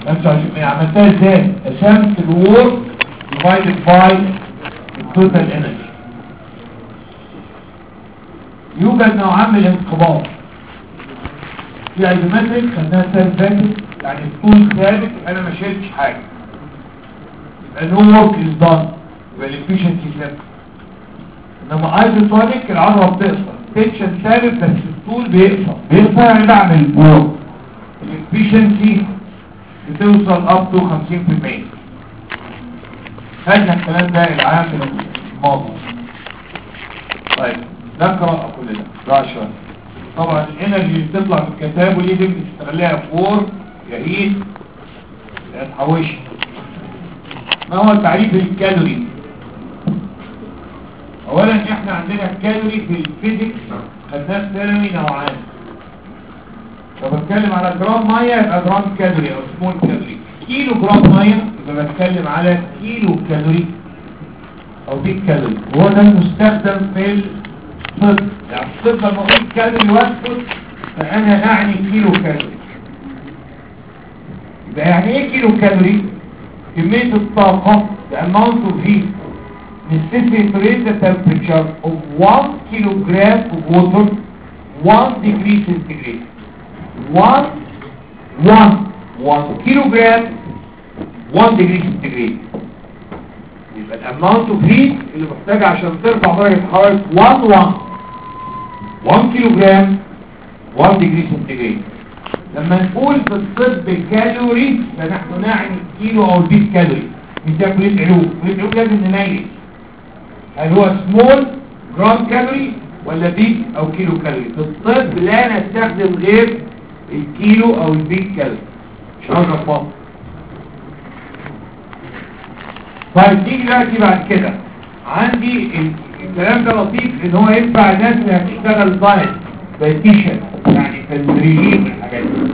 25% عملتها ازاي قسمت الورك divided by التوتال انرجي يوجد نوعان من الانقباض في ايزومتريك خدناها السنه اللي فاتت يعني الطول ثابت انا ما شلتش حاجه يبقى نو ورك از دان يبقى الافشنسي ثابت انما ايزوتونيك العضله بتقصر تنشن ثابت بس الطول بيقصر بيقصر يعني بعمل ورك الافشنسي بتوصل اب تو 50% خدنا الكلام ده العام من الماضي طيب نقرا كل ده ده شويه طبعا الانرجي اللي بتطلع من الكتاب وليه دي بتستغلها فور يا هيت يا تحوشها ما هو تعريف الكالوري اولا احنا عندنا الكالوري في الفيزيكس خدناه في ثانوي نوعان لو بتكلم على جرام ميه يبقى جرام كالوري او سمول كالوري كيلو جرام ميه يبقى بتكلم على كيلو كالوري او بيك كالوري وهو ده المستخدم في الطب يعني الطب لما اقول كالوري واسكت فانا اعني كيلو كالوري يبقى يعني ايه كيلو كالوري كمية الطاقة the amount of heat necessary to raise the temperature of 1 kilogram of water 1 degree centigrade 1 1 1 kilogram 1 degree centigrade يبقى الاماونت اوف هيت اللي محتاجه عشان ترفع درجه حراره 1 1 1 كيلوغرام 1 ديجري سنتيجريد لما نقول في الطب كالوري فنحن نعني الكيلو او البيت كالوري مش ده كليه علوم كليه علوم لازم نميز هل هو سمول جرام كالوري ولا بيت او كيلو كالوري في الطب لا نستخدم غير الكيلو او البيت كالوري مش عاوز اتفضل طيب تيجي دلوقتي بعد كده عندي ال- الكلام ده لطيف ان هو ينفع الناس اللي هتشتغل دايت دايتيشن يعني في الريليف والحاجات دي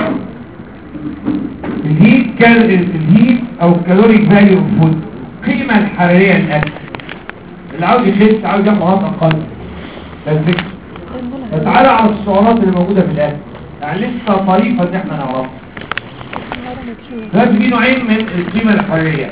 الهيت كال الهيت او الكالوريك فاليو اوف فود القيمه الحراريه للاكل اللي عاوز يخس عاوز ياخد عضل اقل ده الفكره فتعالى على السعرات اللي موجوده في الاكل يعني لسه طريقه ان احنا نعرفها لازم في نوعين من القيمه الحراريه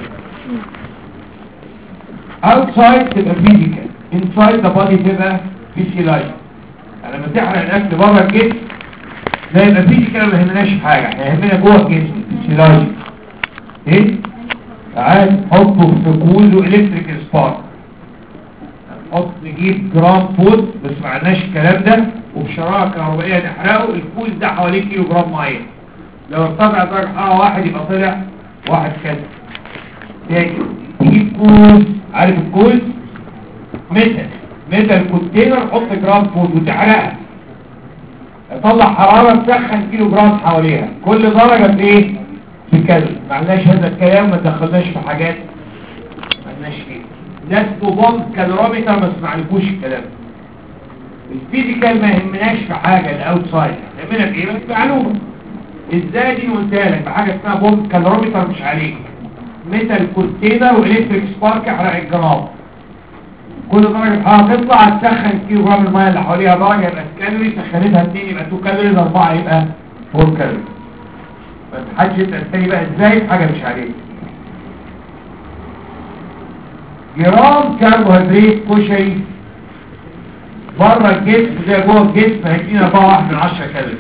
outside تبقى physical inside the body تبقى physiological يعني لما تحرق الاكل بره الجسم ده يبقى physical ما يهمناش حاجه احنا يهمنا جوه الجسم physiological ايه تعال حطه في كوز والكتريك سبارك نحط نجيب جرام فود بس ما عندناش الكلام ده وبشرايح كهربائيه نحرقه الكوز ده حواليه كيلو جرام ميه لو ارتفع درجه حراره واحد يبقى طلع واحد كذا تاني تجيب كوز عارف الكوز متر متر كونتينر حط جرام فود وتحرقها تطلع حرارة تسخن كيلو جرام حواليها كل درجة في ايه؟ في كذا ما عندناش هذا الكلام ما دخلناش في حاجات ما عندناش فيه ناس تضم كالوريمتر ما اسمعلكوش الكلام الفيزيكال ما يهمناش في حاجة الاوتسايد يهمنا في ايه بس معلومة ازاي دي قلتها لك بحاجة اسمها بوم كالوريمتر مش عليك ميتال كونتينر والكتريك سبارك احرق الجرام كل درجة حرارة تطلع تسخن كيلو جرام المية اللي حواليها درجة يبقى الكالوري سخنتها 2 يبقى 2 كالوريز 4 يبقى 4 كالوري ما تحدش يسأل تاني بقى ازاي في حاجة مش عليك جرام كربوهيدرات كشري بره الجسم زي جوه الجسم هيدينا 4 واحد من 10 كالوري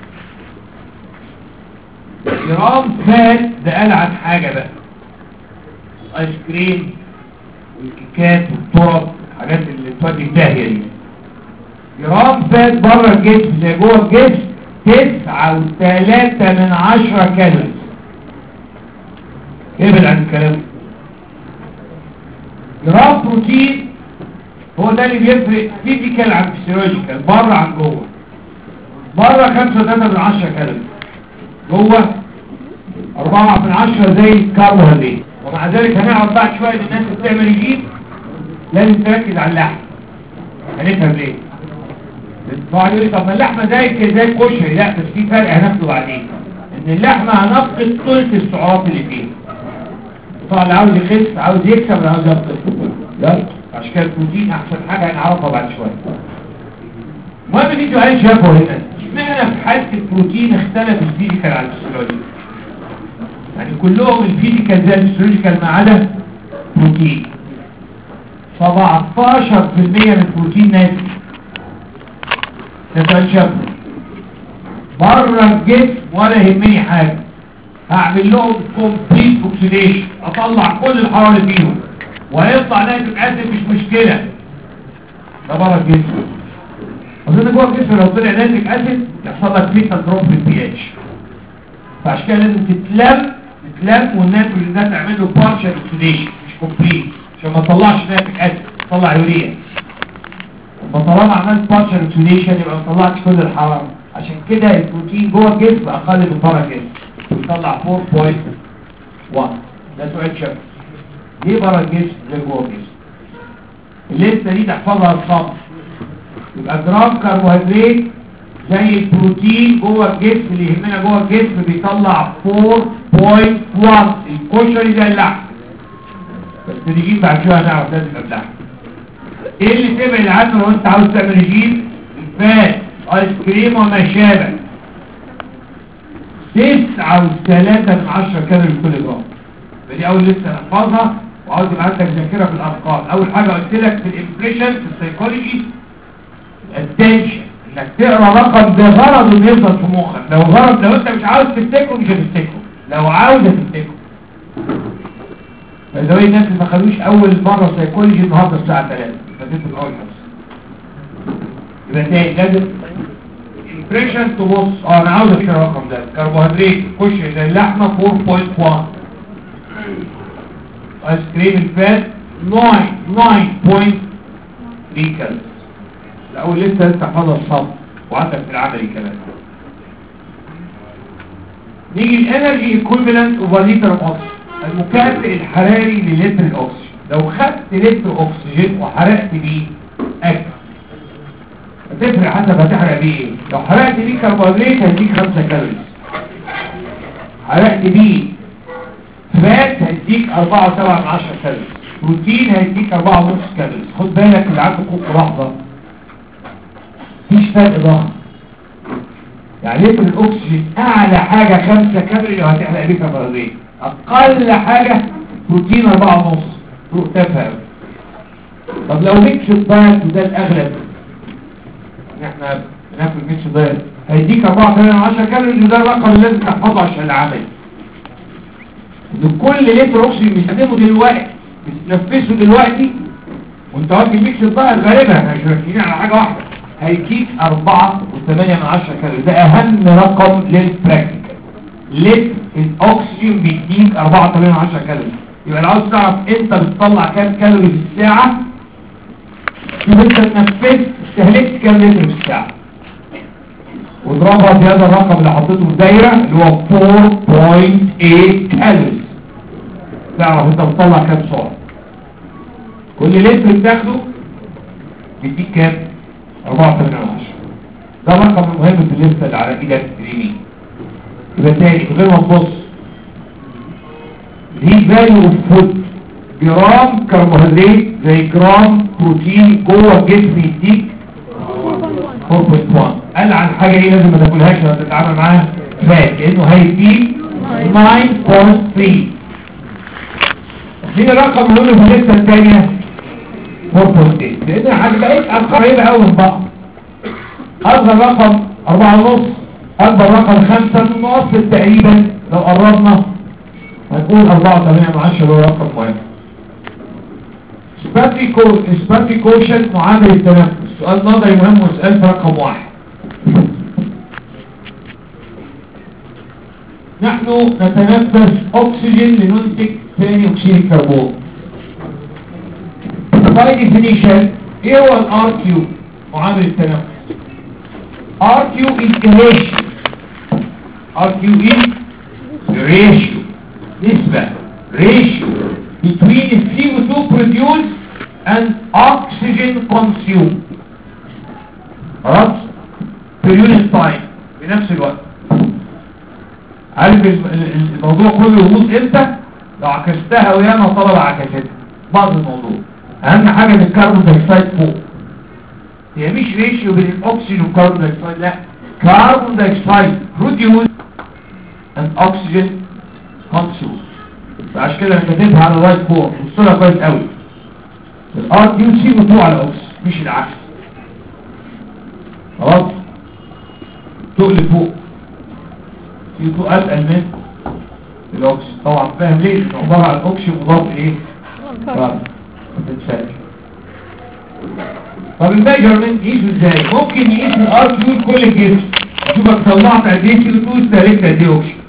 جرام فات ده قال عن حاجة بقى ايس كريم والكيكات والطرق الحاجات اللي تودي الداهية دي جرام فات بره الجسم زي جوه الجسم تسعة وثلاثة من عشرة كالوري ابعد عن الكلام ده. جرام بروتين هو ده اللي بيفرق فيزيكال عن فيسيولوجيكال بره عن جوه بره خمسة وثلاثة من عشرة كالوري جوه أربعة من عشرة زي الكربوهيدرات ومع ذلك هنعرف بعد شوية ان الناس اللي بتعمل رجيم لازم تركز على اللحم هنفهم ليه طبعا يقول لي طب ما اللحمه زي كده زي الكشري لا بس في فرق هناخده بعدين ان اللحمه هنفقد ثلث السعرات اللي فيها طبعا اللي عاوز يخس عاوز يكسب اللي عاوز يفقد لا عشان كده البروتين احسن حاجه هنعرفها بعد شويه المهم في سؤال شافه هنا اشمعنى في حاله البروتين اختلف الفيزيكال عن الفسيولوجي كلهم الفيزيكال زي الهيستولوجيكال ما عدا بروتين 17% من البروتين ناتج تتنشف بره الجسم ولا يهمني حاجه هعمل لهم كومبليت اوكسيديشن اطلع كل الحراره اللي فيهم وهيطلع ناتج اسيد مش مشكله ده بره الجسم اظن جوه الجسم لو طلع ناتج اسيد يحصل لك فيتال دروب في البي اتش فعشان كده لازم تتلم تتلم والناتج ده تعمل له بارشال اوكسيديشن مش كومبليت عشان ما تطلعش ناتج اسيد تطلع يوريا فطالما عملت بارشال اوكسيديشن يبقى ما طلعتش كل الحراره عشان كده البروتين جوه الجسم اقل من بره الجسم بيطلع 4.1 ده سؤال شكل ليه بره الجسم ليه جوه الجسم الليسته دي تحفظها الصبر يبقى جرام كربوهيدرات زي البروتين جوه الجسم اللي يهمنا جوه الجسم بيطلع 4.1 الكشري زي اللحم بس نجيب بعد شويه هنعرف لازم يبقى اللحم ايه اللي تبعد عنه لو انت عاوز تعمل رجيم الفات ايس كريم وما شابه تسعة وثلاثة من عشرة كالوري كل جرام فدي اول لسه نحفظها وعاوز يبقى عندك ذاكره في الارقام اول حاجه قلت لك في الامبريشن في السيكولوجي الاتنشن انك تقرا رقم ده غرض انه يفضل في مخك لو غرض لو انت مش عاوز تفتكره مش هتفتكره لو عاوز هتفتكره فإذا الناس اللي ما خدوش اول مره سيكولوجي النهارده الساعه 3 فاتت الاول يبقى تاني لازم الامبريشن تبص اه انا عاوز اشيل الرقم ده كربوهيدرات خش زي اللحمه 4.1 ايس كريم الفات 9 9.3 كالوري الاول لسه لسه حفظها الصبر وعندك في العملي كمان نيجي الانرجي ايكويفالنت اوفر لتر اوف اوكسجين المكافئ الحراري للتر الاكسجين لو خدت لتر اكسجين وحرقت بيه اكل هتفرق حسب هتحرق بيه ايه لو حرقت بيه كربوهيدرات هيديك 5 كالوري حرقت بيه فات هيديك 4 و7 من 10 كالوري بروتين هيديك 4 ونص كالوري خد بالك اللي عنده كوك لحظه مفيش فرق ضخم يعني لتر الاكسجين اعلى حاجه 5 كالوري لو هتحرق بيه كربوهيدرات اقل حاجه بروتين 4 ونص فوق تفهم طب لو ميكس الدايت وده الاغلب ان احنا بناكل ميكس دايت هيديك 4 8 10 كالوري وده الرقم اللي لازم تحفظه عشان العمل ان كل لتر اكسجين بيستخدمه دلوقتي بتنفسه دلوقتي وانت واكل ميكس الدايت غالبا احنا مش مركزين على حاجه واحده هيديك 4 و8 من 10 كالوري ده اهم رقم للبراكتيكال لتر الاكسجين بيديك 4 8 من 10 كالوري يبقى لو عاوز تعرف انت بتطلع كام كالوري في الساعه شوف انت اتنفست استهلكت كام لتر في الساعه واضربها في هذا الرقم اللي حطيته في الدايره اللي هو 4.8 كالوري تعرف انت بتطلع كام سعر كل لتر بتاخده بيديك كام 4 8 10 ده رقم مهم في الليسته اللي على ايدك اليمين يبقى تاني من غير ما تبص دي فاليو اوف فود جرام كربوهيدرات زي جرام بروتين جوه الجسم يديك 4.1 قال عن حاجه ايه لازم ما تاكلهاش لما تتعامل معاها فات لانه هيديك 9.3 مين الرقم اللي في الليسته الثانيه 4.8 لان حاجه بقيت ارقام قريبه قوي من بعض اصغر رقم 4.5 اكبر رقم 5 المتوسط تقريبا لو قربنا هنقول 4 8 من 10 هو رقم مهم سباتي كوشن معامل التنفس سؤال نظري مهم وسؤال في رقم واحد نحن نتنفس اكسجين لننتج ثاني اكسيد الكربون باي ديفينيشن ايه هو الار كيو معامل التنفس ار كيو is ratio ار كيو is ratio نسبة ratio between CO2 produced and oxygen consumed خلاص per unit time بنفس الوقت عارف الموضوع كله يبوظ امتى لو عكستها ويانا طلب عكستها بعض الموضوع اهم حاجة ان الكربون دايوكسيد فوق هي مش ريشيو بين الاكسجين والكربون دايوكسيد لا كربون دايوكسيد produced and oxygen مقصود فعشان كده انا كاتبها على الرايت فوق بص لها كويس قوي الار كيو سي بتوع على الاوكس مش العكس خلاص تقل فوق سي 2 اتقل من الاوكس طبعا فاهم ليه لانه عباره عن اوكسي مضاف ايه طبعا ما تنساش طب الميجرمنت قيسه ازاي ممكن نقيس الار كيو لكل الجسم شوفك طلعت قد ايه سي 2 استهلكت قد ايه اوكسي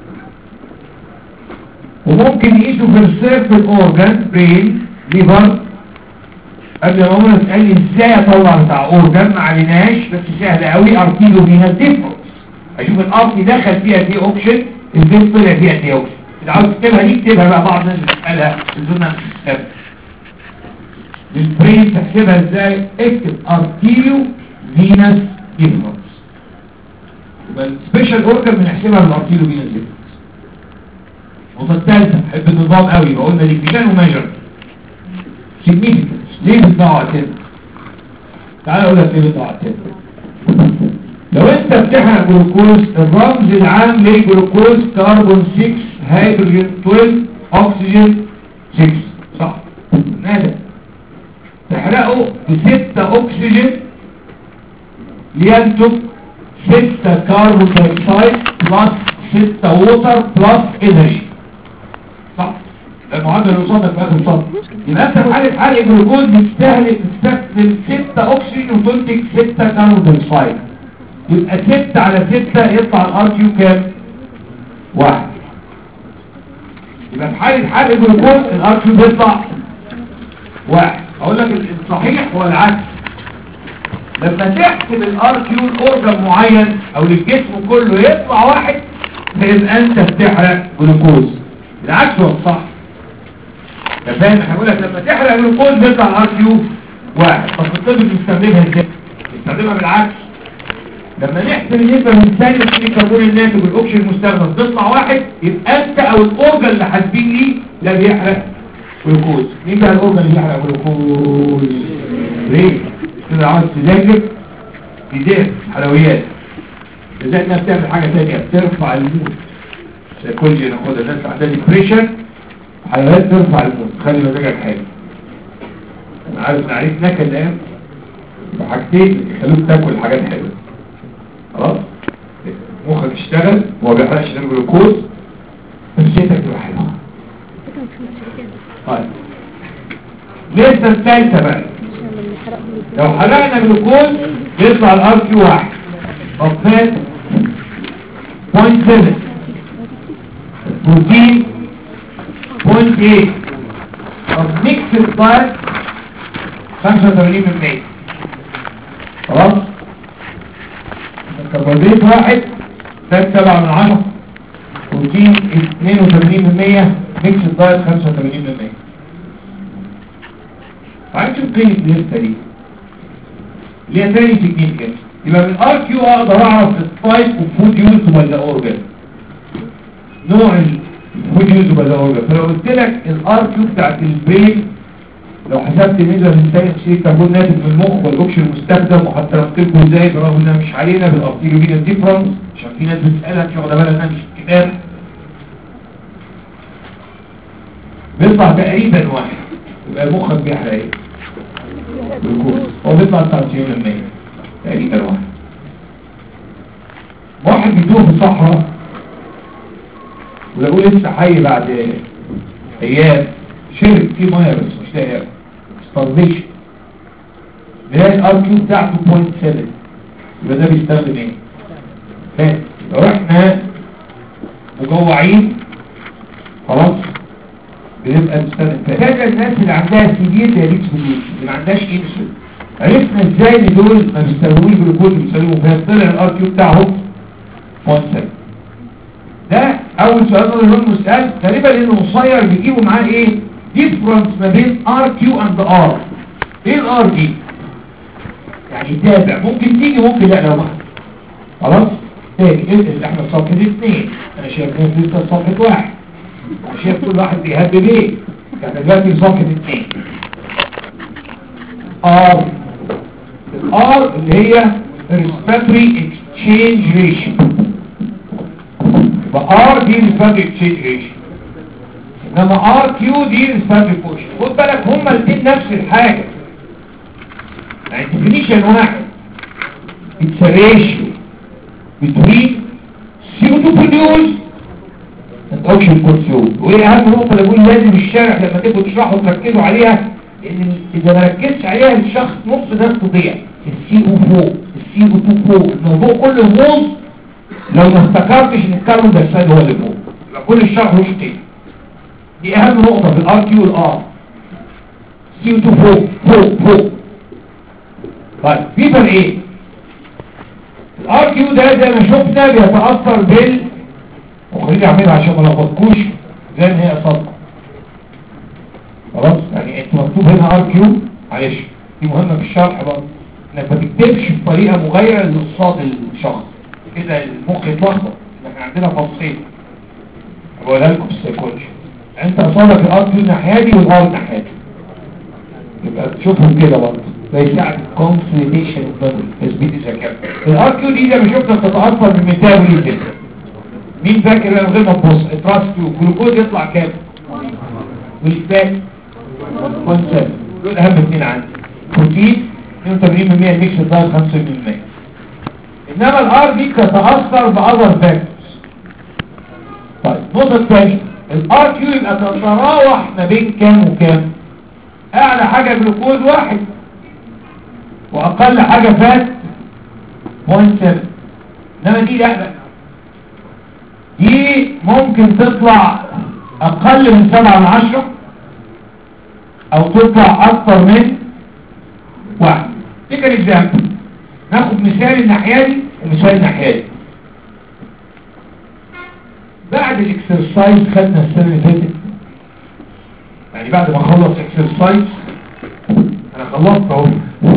وممكن نقيسه في السيرفل اورجان برين ليفر قبل ما اقول اسال لي ازاي اطلع بتاع اورجان ما عليناش بس سهل قوي ارتيلو فينا ديفرنس اشوف الارتي دخل فيها دي اوبشن الفين طلع فيها دي اوبشن اذا عاوز تكتبها دي اكتبها بقى بعض الناس بتسالها الزمن بتكتبها البرين تحسبها ازاي اكتب ارتيلو فينس ديفرنس يبقى السبيشال اورجان بنحسبها بالارتيلو فينس ديفرنس النقطة الثالثة حب النظام قوي وقلنا ديفيجن وميجر significance ليه بتضيعوا وقتنا تعال اقول لك ليه بتضيعوا وقتنا لو انت بتحرق جلوكوز الرمز العام للجلوكوز كربون 6 هيدروجين 12 اكسجين 6 صح ماذا تحرقه بستة اكسجين لينتج ستة كربون دايوكسيد بلس ستة ووتر بلس انرجي صح ده المعادله اللي قصادك في اخر سطر يبقى انت في حاله حرق جلوكوز بتستهلك تستخدم 6 اكسجين وتنتج 6 كربون دايوكسيد يبقى 6 على 6 يطلع الار كيو كام؟ واحد يبقى في حاله حرق جلوكوز الار كيو بيطلع واحد اقول لك الصحيح هو العكس لما تحسب الار كيو لاورجن معين او للجسم كله يطلع واحد فيبقى انت بتحرق جلوكوز العكس هو الصح انت فاهم احنا بقول لك لما تحرق جلوكوز بيطلع الار كيو واحد طب في الطب بنستخدمها ازاي بنستخدمها بالعكس لما نحسب النسبه من ثاني اكسيد الكربون الناتج والاكسجين المستخدم تطلع واحد يبقى انت او الاورجن اللي حاسبين ليه لا بيحرق جلوكوز مين بقى الاورجن اللي بيحرق جلوكوز ليه كده عاوز تذاكر تذاكر حلويات ازاي انها بتعمل حاجه ثانيه بترفع المود سيكولوجي ناخدها الناس عندها ديبريشن حلويات ترفع المود خلي مزاجك حلو انا عارف ان عليك نكد الان بحاجتين يخلوك تاكل حاجات حلوه خلاص مخك يشتغل وما بيحرقش غير جلوكوز نفسيتك تبقى حلوه طيب لسه الثالثه بقى لو حرقنا جلوكوز بيطلع الار كيو واحد طب فات بوينت 7 بروتين بوينت 8 طب ميكس الدايت 85% خلاص الكربوهيدرات واحد فات 7 من 10 بروتين 82% ميكس الدايت 85% عايز تشوف كلينيك لسه دي اللي هي تاني سيجنيفيكانس يبقى من ار كيو اقدر اعرف التايب اوف فود يوز باي ذا اورجان نوع الفود يوز باي ذا اورجان فلو قلت لك الار كيو بتاعت البرين لو حسبت نسبه من ثاني اكسيد الكربون ناتج من المخ والاكسجين المستخدم وحتى لو لكم ازاي برغم انها مش علينا بالارتيلوجينا ديفرنس عشان في ناس بتسالها مش واخده بالها انها مش في الكتاب بيطلع تقريبا واحد يبقى مخك بيحرق ايه؟ جلوكوز هو بيطلع 99% تقريبا واحد واحد بيدوه في الصحراء ولقوه لسه حي بعد ايام شرب فيه ميه بس مش لاقي ياكل ستارفيشن نلاقي الار كيو بتاعته 0.7 يبقى ده بيستخدم ايه؟ فات لو احنا مجوعين خلاص بنبقى نستخدم فاكر الناس اللي عندها سيفير دايابيتس اللي ما عندهاش انسولين عرفنا ازاي ان دول ما بيستخدموش جلوكوز بيستخدموا فيها طلع الار كيو بتاعهم 0.7 ده اول سؤال نقول لهم مسأل غالبا لانه قصير بيجيبوا معاه ايه ديفرنس ما بين ار كيو اند ار ايه الار دي يعني تابع ممكن تيجي ممكن لا لو ما خلاص تاني اللي احنا في صفحه اثنين انا شايف ناس لسه في صفحه واحد انا شايف كل واحد بيهب ايه احنا دلوقتي في صفحه اثنين ار الار اللي هي respiratory exchange ratio يبقى ار دي الفاتري اكسشينج ريشيو انما ار كيو دي الفاتري بوشن خد بالك هما الاثنين نفس الحاجه يعني ديفينيشن واحد it's a ratio between CO2 produced and oxygen consumed وايه اهم نقطه اللي بقول لازم الشارع لما تبقوا تشرحوا تركزوا عليها لان اذا ما ركزتش عليها الشخص نص ده تضيع السي او فوق السي او 2 فوق الموضوع كله موز لو ما افتكرتش ان الكربون دايوكسيد هو اللي فوق يبقى كل الشرح مش كده دي اهم نقطه في الار كيو والار سي او 2 فوق فوق فوق طيب في فرقين الار كيو ده زي ما شفنا بيتاثر بال وخليني اعملها عشان ما لخبطكوش زي ما هي صدقه خلاص يعني انت مكتوب هنا ار كيو معلش دي مهمه في الشرح برضه انك ما تكتبش بطريقه مغايره للصاد الشخص كده المخ يتلخبط احنا عندنا فصين بقولها لكم في السيكولوجي انت قصادك الار كيو الناحيه دي والار الناحيه دي يبقى تشوفهم كده برضه ده يساعد كونسوليديشن اوف تثبيت الذاكره الار كيو دي زي ما شفنا بتتاثر بالميتابوليزم مين فاكر من غير ما تبص التراس كيو الجلوكوز يطلع كام والفات كونسنت دول اهم اثنين عندي بروتين 82% ميكس الدايت 5% انما الار دي تتاثر باذر فاكتورز طيب النقطه الثانيه الار كيو يبقى تتراوح ما بين كام وكام اعلى حاجه جلوكوز واحد واقل حاجه فات 0.7 انما دي لا بقى دي ممكن تطلع اقل من 7 من 10 او تطلع اكتر من واحد تيجي اكزامبل ناخد مثال الناحيه دي ومثال الناحيه دي بعد الاكسرسايز خدنا السنه اللي فاتت يعني بعد ما اخلص اكسرسايز انا خلصت اهو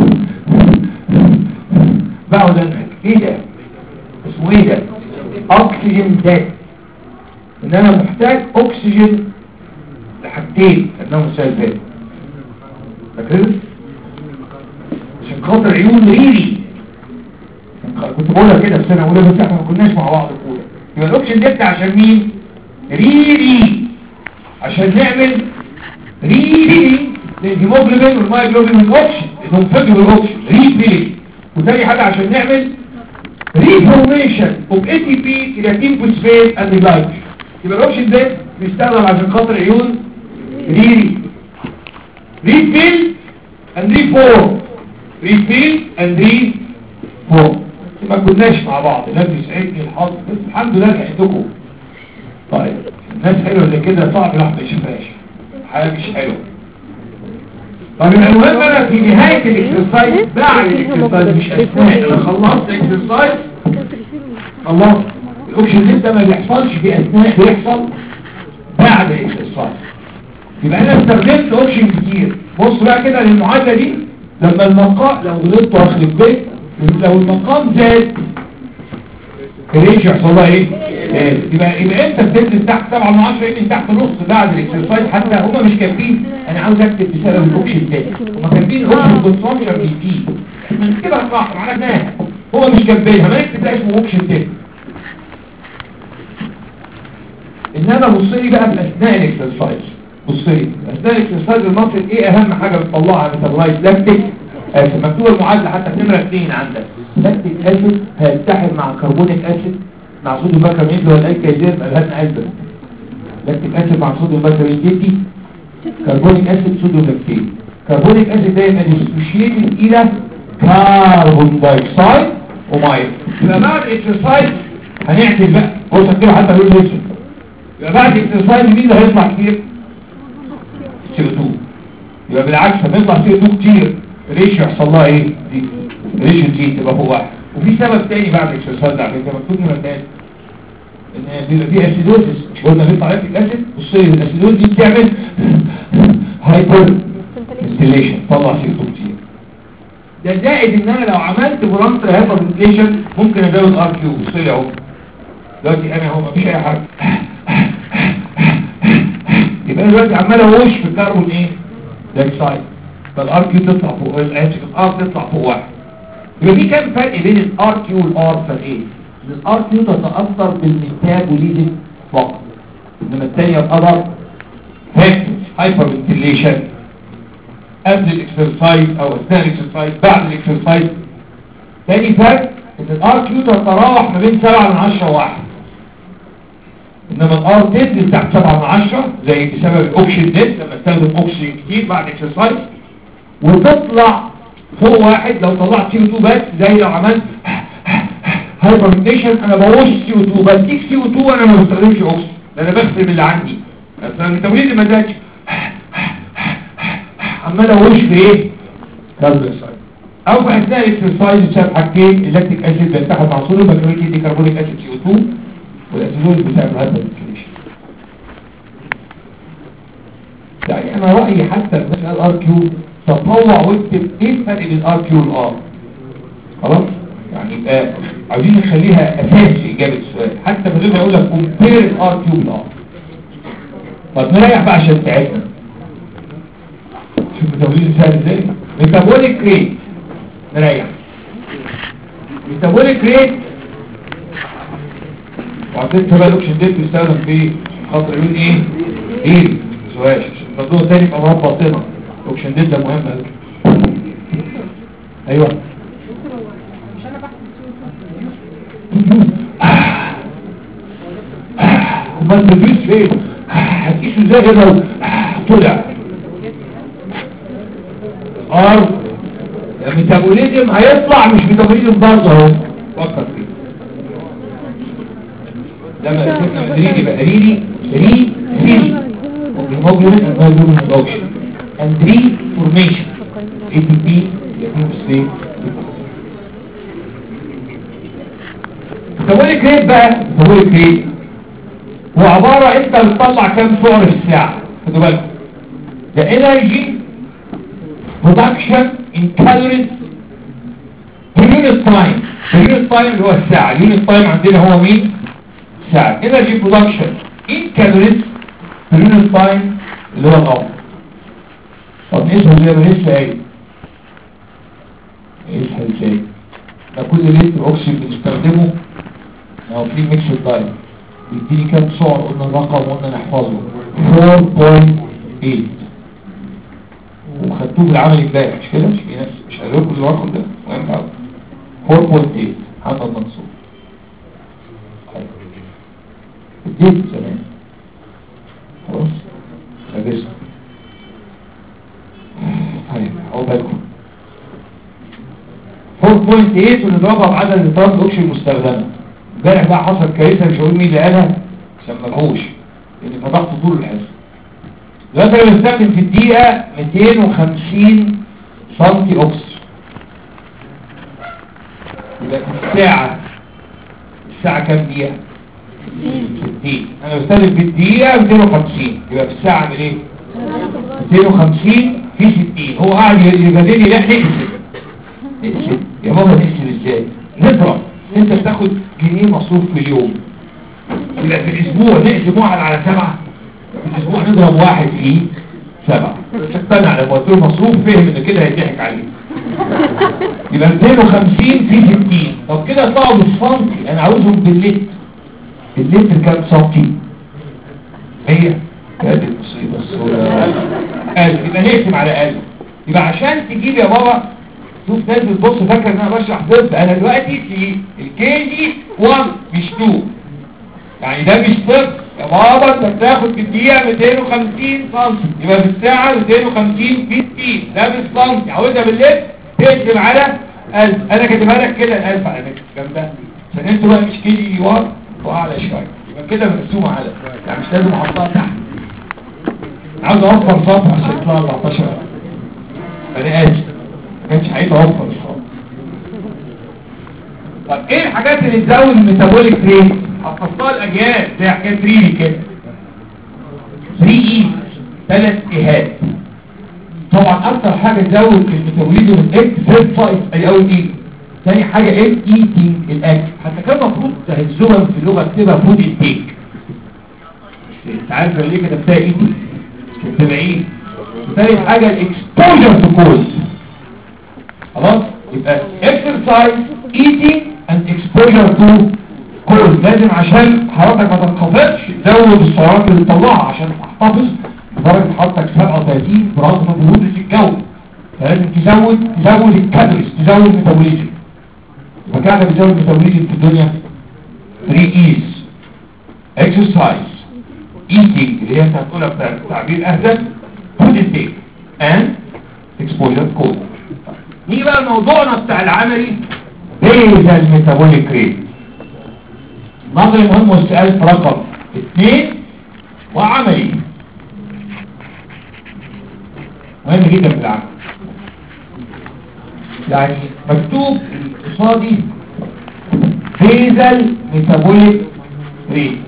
بقعد انهج ايه ده اسمه ايه ده اكسجين ده ان انا محتاج اكسجين لحاجتين انهم السلفات فاكرين عشان خاطر عيون ريري كنت بقولها كده في سنه اولى بس احنا ما كناش مع بعض في اولى يبقى الاوكسجين ده عشان مين ريري عشان نعمل ريري للهيموجلوبين والمايجلوبين والاوكسجين انهم فجروا الاوكسجين ريفيلينج وتاني حاجه عشان نعمل ريفورميشن اوف اي تي بي كرياتين فوسفات اند جلايكوجين يبقى الاوكسجين ده بيستخدم عشان خاطر عيون ريري ريفيل اند ريفورم ريفيل اند ريفورم ما كناش مع بعض لازم يسعدني الحظ بس الحمد لله لقيتكم طيب الناس حلوه اللي كده صعب الواحد ما يشوفهاش حاجه مش حلوه طب المهم انا في نهايه الاكسرسايز بعد الاكسرسايز مش اثناء انا خلصت الاكسرسايز خلصت الاوكسجين ده ما بيحصلش في اثناء بيحصل بعد الاكسرسايز يبقى انا استخدمت اوكسجين كتير بص بقى كده للمعادله دي لما المقام لو غلطت واخرب بيت لو المقام زاد الريش يحصل لها ايه زاد. يبقى يبقى انت بتنزل تحت 7 من 10 يمكن تحت نص بعد الاكسرسايز حتى هم مش كاتبين انا عاوز اكتب بسبب الاوكسجين ده هم كاتبين اوكسجين كونسومشن بيزيد احنا نكتبها صح معناها هو مش كاتبينها ما نكتب ده اسمه اوكسجين ده انما بص لي بقى في اثناء الاكسرسايز بص لي اثناء الاكسرسايز المصري ايه اهم حاجه بتطلعها ميتابولايز لاكتيك اسيد مكتوب المعادله حتى نمره 2 عندك لاكتيك اسيد هيتحد مع كربونيك اسيد مع صوديوم بيكربونات اللي هو الالكازير الهان البر لاكتيك اسيد مع صوديوم بيكربونات يدي كربونيك اسيد صوديوم لاكتيك كربونيك اسيد ده يبقى ديسوشيتد الى كربون دايوكسيد وميه يبقى بعد الاكسرسايز هنعمل بقى بص كده حتى لون اسود يبقى بعد الاكسرسايز مين اللي هيطلع كتير سي 2 يبقى بالعكس لما يطلع سي 2 كتير ريشيو يحصل لها ايه دي ريشيو دي تبقى فوق واحد وفي سبب تاني بعد الاكسرسايز ده على فكره مكتوب نمره تاني ان بيبقى في اسيدوزس مش قلنا بيطلع لك الاسيد بص لي الاسيدوز دي بتعمل هايبر انستليشن طلع سي 2 كتير ده زائد ان انا لو عملت برامتر هايبر انستليشن ممكن ازود ار كيو بص لي اهو دلوقتي انا اهو مفيش اي حاجه يبقى انا دلوقتي عمال اهوش في الكربون ايه دايكسايد فالار كيو تطلع فوق اسف الار تطلع فوق واحد يبقى في كام فرق بين الار كيو والار فرقين ان الار كيو تتاثر بالميتابوليزم فقط انما الثانيه بقدر فاكتورز هايبر فنتيليشن قبل الاكسرسايز او اثناء الاكسرسايز بعد الاكسرسايز تاني فرق ان الار كيو تتراوح ما بين 7 من 10 واحد انما الار تنزل تحت 7 من 10 زي بسبب الاوكسجين ديت لما استخدم اكسجين كتير بعد الاكسرسايز وتطلع فوق واحد لو طلعت سي او 2 بس زي لو عملت هايبرمنتيشن انا بوش سي او 2 بديك سي او 2 وانا ما بستخدمش اكسجين ده انا بغسل اللي عندي بس انا الميتابوليزم ما زادش عمال اوش في ايه كاربون دايوكسيد او في اثناء الاكسرسايز بسبب حاجتين اللاكتيك اسيد بيتحد مع صوديوم بكتيريا دي كربونيك اسيد سي او 2 والاسيدوز بسبب الهايبرمنتيشن يعني انا رايي حتى المساله الار كيو تطوع واكتب ايه الفرق بين الار كيو والار خلاص يعني يبقى عايزين نخليها اساس في اجابه السؤال حتى من غير ما اقول لك كومبير الار كيو بالار طب نريح بقى عشان تعبنا شوف ميتابوليزم سهل ازاي ميتابوليك ريت نريح ميتابوليك ريت وعطيت بقى الاوكسجين ديت بيستخدم في خاطر يقول ايه ايه سواش الموضوع تاني يبقى مربط هنا الاوكسجين ديت ده مهم قوي ايوه مش انا بحث وما تدوس فين هتقيسه ازاي كده طلع ار الميتابوليزم هيطلع مش ميتابوليزم برضه اهو فكر فيه لما الفكره مدريدي بقى ريدي ري سيري الهيموجلوبين الهيموجلوبين ريدكشن اند ري فورميشن اي تي بي يكون سبيس ميتابوليك ريت بقى ميتابوليك ريت هو عبارة انت بتطلع كام سعر في الساعة خدوا بالكم ده انرجي برودكشن ان كالوريز per unit time per unit time اللي هو الساعة اليونت تايم عندنا هو مين؟ ساعة انرجي برودكشن ان كالوريز per unit time اللي هو الأمر طب نقيسها زي ما لسه قايل نقيسها ازاي؟ ده كل لتر اكسجين بنستخدمه لو في ميكس دايت بيديني كام سعر قلنا الرقم قلنا نحفظه 4.8 وخدتوه بالعمل امبارح مش كده مش في ناس مش قالوا لكم الرقم ده مهم قوي 4.8 محمد منصور اديت زمان خلاص لبسنا طيب اهو بالكم 4.8 ونضربها بعدد نترات الاوكسجين المستخدمه امبارح بقى حصل كارثه مش هقول مين اللي قالها عشان ما لهوش لان فتحت طول الحصه دلوقتي انا بستخدم في الدقيقه 250 سنتي اوكسجين يبقى في الساعه الساعه كام دقيقه 60 انا بستخدم في الدقيقه 250 يبقى في الساعه اعمل ايه 250 في 60 هو قاعد يجادلني لا نقسم نقسم يا بابا نقسم ازاي نضرب انت بتاخد جنيه مصروف في اليوم يبقى في الاسبوع نقسم واحد على سبعة في الاسبوع نضرب واحد في سبعة اقتنع لما قلت له مصروف فهم ان كده هيضحك عليه يبقى 250 في 60 طب كده طلعوا بالسنتي انا عاوزهم باللتر اللتر كام سنتي 100 كانت المصيبة الصورة قال يبقى نقسم على 1000 يبقى عشان تجيب يا بابا شوف ناس بتبص فاكر ان انا بشرح طب انا دلوقتي في الكي جي 1 مش 2 يعني ده مش طب يا بابا انت بتاخد في الدقيقه 250 سم يبقى في الساعه 250 في 60 ده بالسم عاوزها بالليل تقسم على 1000 انا كاتبها لك كده 1000 على فكره جنبها عشان انتوا بقى مش كي جي 1 واعلى شويه يبقى كده مقسومه على يعني مش لازم احطها تحت عاوز اوفر صفحه عشان يطلع 14 انا اسف ما كانش عايز اوفر الصوت طب ايه الحاجات اللي تزود الميتابوليك ريت حفظتها الاجيال زي حكايه ريلي كده 3 اي ثلاث ايهات طبعا اكتر حاجه تزود الميتابوليزم اكسرسايز اي او دي ثاني حاجه ام ايتنج الاكل حتى كان المفروض تهزوها في اللغه اكتبها فود انتيك انت عارف ليه كتبتها ايتنج كتبها ايه ثالث حاجه الاكسبوجر تو كوز خلاص يبقى exercise eating and exposure to كل لازم عشان حرارتك ما تنخفضش تزود السعرات اللي تطلعها عشان تحتفظ بدرجة حرارتك 37 برغم برودة الجو فلازم تزود تزود الكالوريز تزود الميتابوليزم فكان بيزود الميتابوليزم في الدنيا 3 ايز exercise eating اللي هي انت هتقولها بتعبير اهدى food intake and exposure code نيجي بقى موضوعنا بتاع العملي بيزا الميتابوليك ريت نظري مهم والسؤال في رقم اثنين وعملي مهم جدا في العمل يعني مكتوب قصادي بيزل ميتابوليك ريت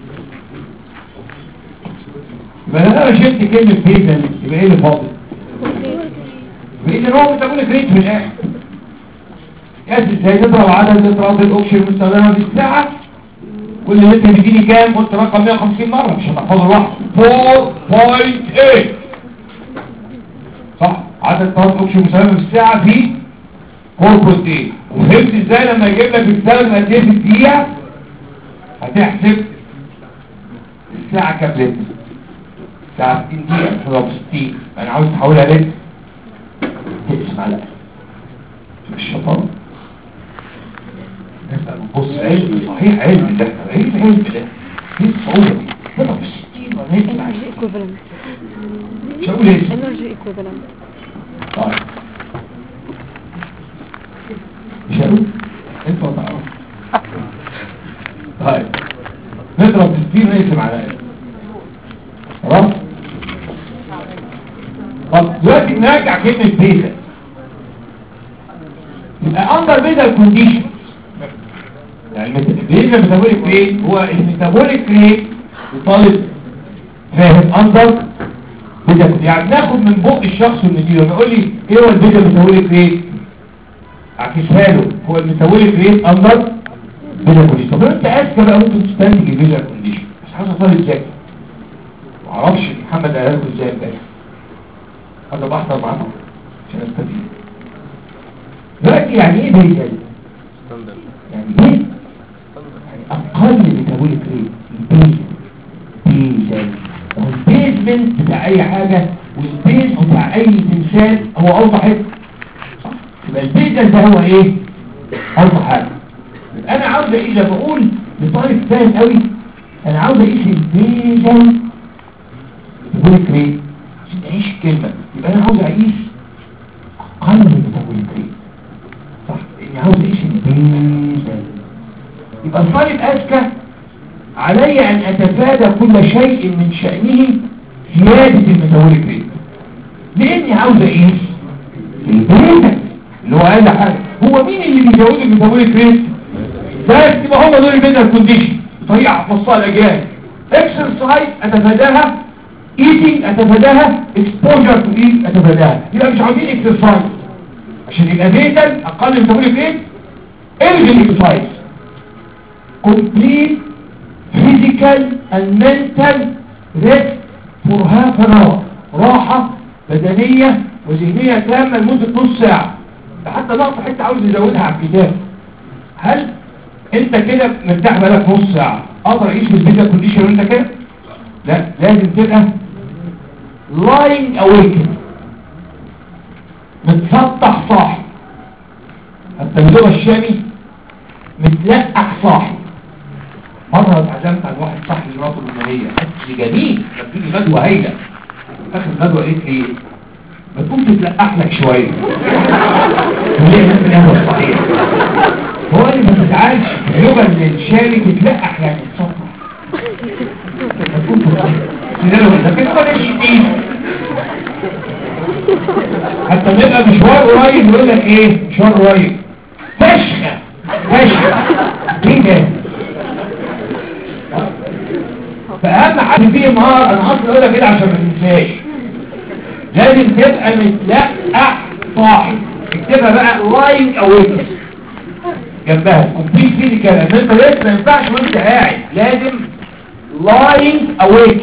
يبقى لو انا شلت كلمة بيزل يبقى ايه اللي فاضل؟ يبقى اذا هو ميتابوليك ريت في الاخر يقاس ازاي نضرب عدد نترات الاكسجين المستخدمة في الساعة كل اللي انت بيديني كام قلت رقم 150 مرة مش هتحفظه لوحده 4.8 صح عدد نترات الاكسجين المستخدمة في الساعة في 4.8 وفهمت ازاي لما يجيب لك بتستخدم قد ايه في الدقيقة هتحسب الساعة كام لتر الساعة 60 دقيقة تضرب 60 انا عاوز تحولها لتر تقسم على شوف الشطارة بص علم صحيح علم ده ايه العلم ده ايه الصعوبة دي تضرب 60 ولا ايه energy equivalent مش هقول ايه energy equivalent طيب مش هقول انت ما تعرف طيب نضرب 60 ونقسم على ايه خلاص طب دلوقتي نرجع كلمة بيزا يبقى اندر بيزا كونديشن يعني البيزا ميتابوليك ريت هو الميتابوليك ريت لطالب فاهم اندر بيزا يعني ناخد من بق الشخص ونديله يقول لي ايه هو البيزا ميتابوليك ريت اعكسها له هو الميتابوليك ريت اندر بيزا كونديشن طب انت اذكى بقى ممكن تستنتج البيزا كونديشن بس حاجه طالب ذكي معرفش محمد قالها له ازاي امبارح انا بحضر معاكم عشان استفيد دلوقتي يعني ايه بيزل يعني ايه يعني اقل ميتابوليك ريت البيزل بيزل هو البيزمنت بتاع اي حاجه والبيز بتاع اي تمثال هو اوضح حته صح يبقى البيزل ده هو ايه اوضح حاجه يبقى انا عاوز اقيس لما بقول لطالب فاهم قوي انا عاوز اقيس البيزل ميتابوليك ريت عشان تعيش الكلمة يبقى أنا عاوز أعيش أقل من ميتابوليك ريت صح لأني عاوز أعيش البيزل يبقى الطالب أذكى علي أن أتفادى كل شيء من شأنه زيادة الميتابوليك ريت لأني عاوز أعيش البيزل اللي هو أقل حاجة هو مين اللي بيزود الميتابوليك ريت؟ بس يبقى هم دول البيزل كونديشن طريقة حفظها الأجيال اكسرسايز أتفاداها eating اتفاداها exposure to eat اتفاداها يبقى مش عاوزين exercise عشان يبقى بيتل اقل من تقول ايه الغي exercise complete physical and mental rest for half an hour راحة بدنية وذهنية تامة لمدة نص ساعة ده حتى نقطة حتة عاوز يزودها على الكتاب هل انت كده مرتاح بقالك نص ساعة اقدر اعيش في البيتا كونديشن وانت كده لا لازم تبقى lying awake متسطح صاحي حتى اللغة الشامي متلقح صاحي مرة اتعزمت على واحد صاحبي مراته المالية قالت جميل كانت لي غدوة هايلة اخر غدوة قالت لي ما تقوم تتلقح لك شوية ليه نفس القهوة الصحيح هو اللي ما تزعلش اللغة اللي الشامي تتلقح يعني تسطح لكن هو ليش شديد حتى نبقى مشوار قريب يقول لك ايه مشوار قريب فشخة فشخة ايه ده فأهم حاجة فيه النهار انا اصلا اقول لك كده عشان ما تنساش لازم تبقى متلقح صاحي اكتبها بقى لاين اويكس جنبها كومبليت فيزيكال ان انت لسه ما ينفعش وانت قاعد لازم lying awake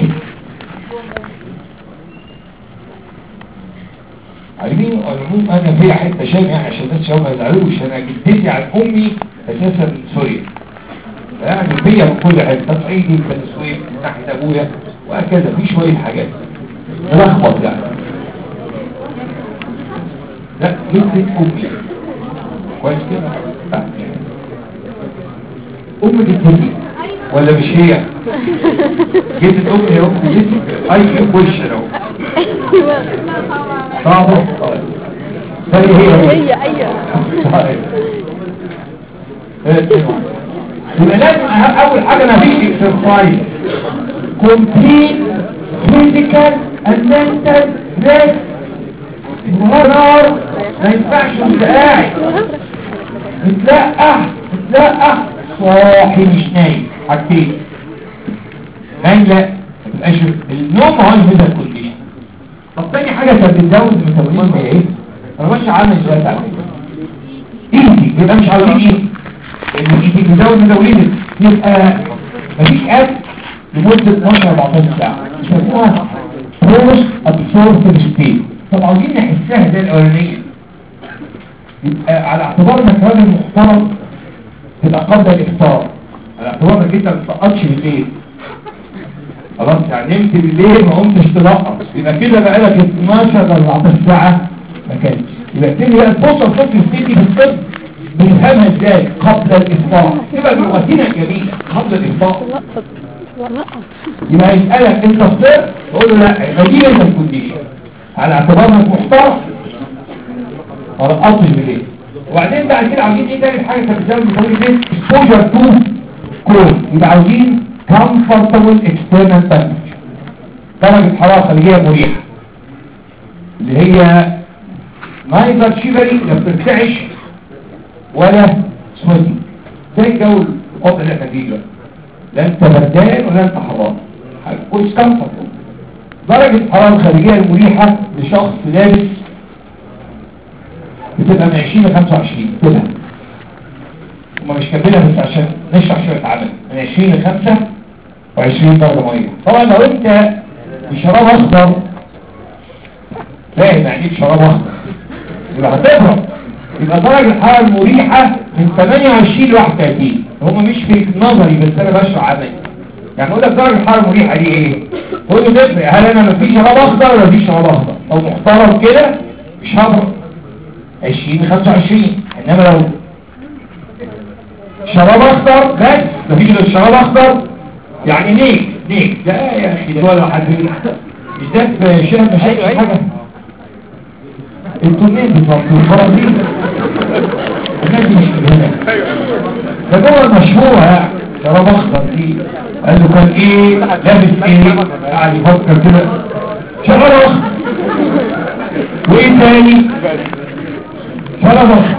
عارفين العموم انا فيها حته شامع عشان الناس ما يزعلوش انا جدتي عن امي اساسا من سوريا يعني فيا من كل حته تصعيدي بني سويف من ناحيه ابويا وهكذا في شويه حاجات ملخبط يعني لا جدة امي كويس كده لا. ام جدتي ولا مش هي جدة امي هي ام جدتي اي وش اهو صعبه طيب هي هي هي ايوه طيب. يبقى لازم أه- اول حاجه ما فيش اكسرسايز كومبليت فيزيكال اند منتال ريست النهار ما ينفعش وانت قاعد متلقح متلقح صاحي مش نايم حاجتين نايم لا ما تبقاش النوم هو الفيزيكال كونديشن طب تاني حاجه كانت بتزود الميتابوليزم هي ايه؟ انا ماشي عامل دلوقتي على فكره ايدي يبقى مش عاوزين ايه ان ايدي بتزود الميتابوليزم يبقى مفيش اكل لمده 12 14 ساعه يسموها بروس ابسوربتيف ستيت طب عاوزين نحسها زي الاولانيه يبقى على اعتبار انك راجل محترم تبقى قبل الافطار على اعتبار انك انت ما بتسقطش بالليل خلاص يعني نمت بالليل ما قمتش تلقط يبقى كده بقى لك 12 ولا 14 ساعه ما كانش يبقى كده هي الفرصه الصوت الستيتي في الطب بنفهمها ازاي قبل الافطار تبقى لغتنا جميله قبل الافطار يبقى يسألك انت فطرت تقول له لا يبقى دي انت الكونديشن على اعتبار انك محترم ما رقصتش بالليل وبعدين بعد كده عاوزين ايه تاني حاجه كانت بتزود بتقول ايه اكسبوجر تو كول يبقى عاوزين comfortable external temperature درجه حراره خارجيه مريحه اللي هي نايذر شيفري لا بترتعش ولا سويتي زي الجو الوضع اللي احنا فيه دلوقتي لا انت بردان ولا انت حران كويس كمفر درجة الحرارة الخارجية المريحة لشخص لابس بتبقى من 20 ل 25 كده هما مش كاتبينها بس عشان نشرح شوية عمل من 20 ل 25 درجة مية طبعا لو انت بشراب اخضر فاهم يعني ايه بشراب اخضر يبقى هتبرد يبقى درجة الحرارة المريحة من 28 ل 31 هم مش في نظري بس انا بشرح عملي يعني اقول لك درجة الحرارة المريحة دي ايه قول له تفرق هل انا مفيش شراب اخضر ولا مفيش شراب اخضر لو محترم كده مش هبرد 20 ل 25 انما لو شراب اخضر بس مفيش غير شراب اخضر يعني نيك نيك ده يا اخي ده ولا حد مش ده في شرب مشاكل حاجه انتوا مين بتوع البرازيل الناس دي مش من هنا ده جوه المشهورة يعني شراب اخضر دي قال له كان ايه لابس ايه قاعد يفكر كده شراب اخضر وايه تاني شراب اخضر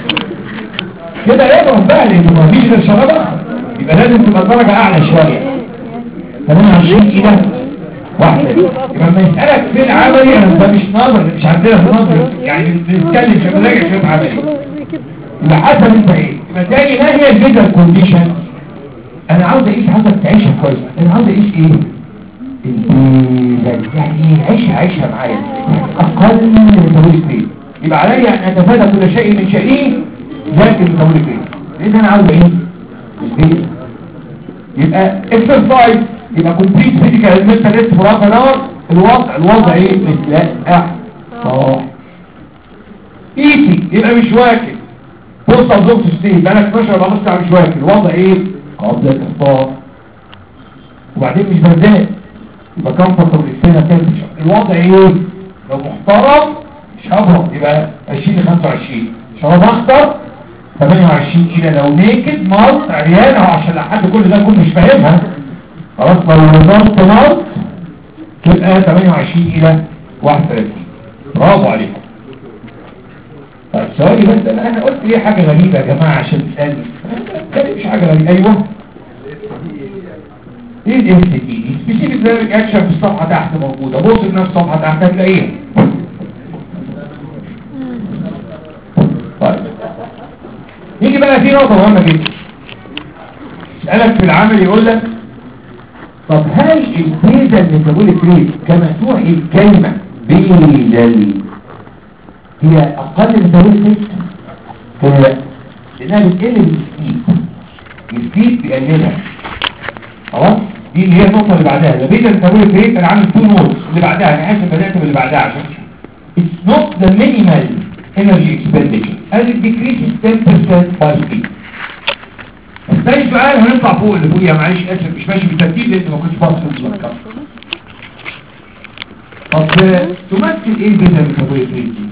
كده يضرب بقى لانه ما فيش غير شراب اخضر يبقى لازم تبقى الدرجة اعلى شوية 28 كده واحدة يبقى لما يسألك فين عملي انا ده مش نظر مش عندنا في نظر يعني بنتكلم في ملاجع شوية عملي يبقى حسب انت ايه يبقى تاني ما هي الفيزال كونديشن انا عاوز اعيش عاوزك تعيشها كويس انا عاوز اعيش ايه الفيزال يعني ايه عيشها عيشها معايا اقل من الميتابوليك ريت يبقى عليا ان اتفادى كل شيء من شيئه ذات الميتابوليك ريت لان انا عاوز ايه الفيزال يبقى اكسرسايز يبقى كومبليت فيزيكال المنتال ريست فور هاف اور الوضع الوضع ايه متلقح صح ايتي يبقى مش واكل بص على ظروف السيل بقالك 12 ولا نص ساعه مش واكل الوضع ايه قبل الافطار وبعدين مش بردان يبقى كمفورتبل السنه تمشي الوضع ايه لو محترم مش هبرد يبقى 20 ل 25 شراب اخضر 28 الى لو نيكد مالت عريان اهو عشان لحد كل ده كله مش فاهمها خلاص لو نظرت مالت تبقى 28 الى 31 برافو عليكم طيب سؤالي بس انا انا قلت ليه حاجه غريبه يا جماعه عشان تسالني كده مش حاجه غريبه ايوه ايه الاس تي دي سبيسيفيك دايركت اكشن في الصفحه تحت موجوده بص لنفس الصفحه تحت هتلاقيها طيب نيجي بقى في نقطه مهمه جدا يسالك في العمل يقول لك طب هل البيزا الميتابوليك ريت كما توحي الكلمه بيزل هي اقل من دوري الست هي لا لانها بتقل بالسكين السليب بيقللها خلاص دي اللي هي النقطة اللي بعدها ده بيتا ميتابوليك ريت انا عامل تو نوتس اللي بعدها انا اسف بدأت باللي بعدها عشان It's not the minimal energy expenditure as it decreases 10% by speed الثاني سؤال هنطلع فوق اللي فوقيها معلش اسف مش ماشي بالترتيب لان ما كنتش باصص في الكلام طب تمثل ايه البيتا ميتابوليك ريت دي؟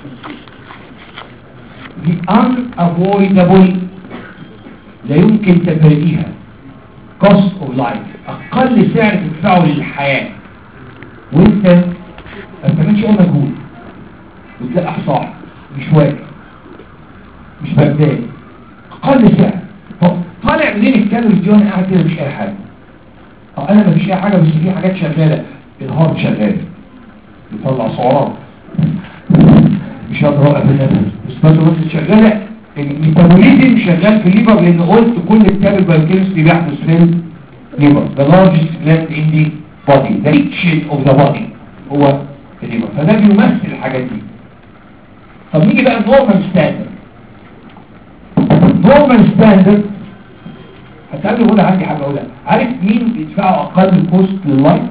The unavoidable لا يمكن تفاديها cost of life اقل سعر تدفعه للحياة وانت ما بتعملش اي مجهود وتلاقي صاحب مش واقف مش بردان اقل سعر طب طالع منين الكالوريز دي وانا قاعد كده مش اي حاجه اه انا مفيش اي حاجه بس في حاجات شغاله الهارت شغال بيطلع سعرات مش قادر اوقف النفس بس بس بس شغاله الميتابوليزم شغال في الليفر لان قلت كل الكابل بايوكيمستري بيحدث في الليفر the largest gland in the body the kitchen of the body هو الليفر فده بيمثل الحاجات دي طب نيجي بقى النورمال ستاندرد نورمال ستاندرد هتقابل هنا عندي حاجه اقولها عارف مين بيدفعوا اقل كوست لللايف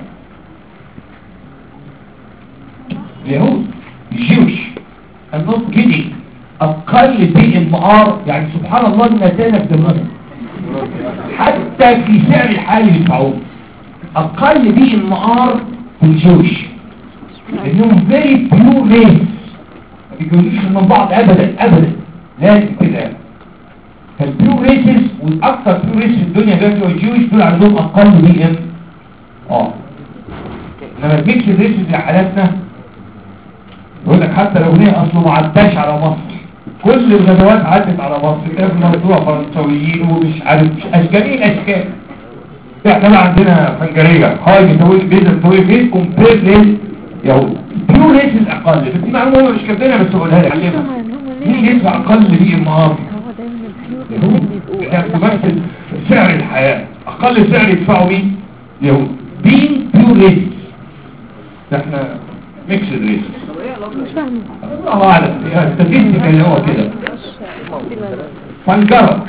اليهود الجيوش النص جدي اقل بي ام ار يعني سبحان الله النتانة في دمهم حتى في سعر الحالي بيدفعوه اقل بي ام ار في الجيوش لانهم فيري بيور ريس ما بيجوزوش من بعض ابدا ابدا لازم كده فالبيور ريسز والاكثر بيور ريس في الدنيا ده بتوع الجيوش دول عندهم اقل بي ام اه انما الميكس ريسز اللي حالاتنا يقول لك حتى لو هي اصله ما عداش على مصر كل الغزوات عدت على مصر كده في موضوع فرنساويين ومش عارف مش اشكال ايه الاشكال احنا بقى عندنا فنجريه هاي بتوي بيزا بتوي بيز كومبير لليهود بيو ريسز اقل بس دي معلومه مش كاتبينها بس اقولها لك علمها مين يدفع اقل بي ام ار هو دايما البيوت يهود تمثل سعر الحياه اقل سعر يدفعوا مين يهود بين بيو ريسز احنا ميكسد ريسز مش فاهمه الله اعلم ستاتستيكا اللي هو كده فنجرة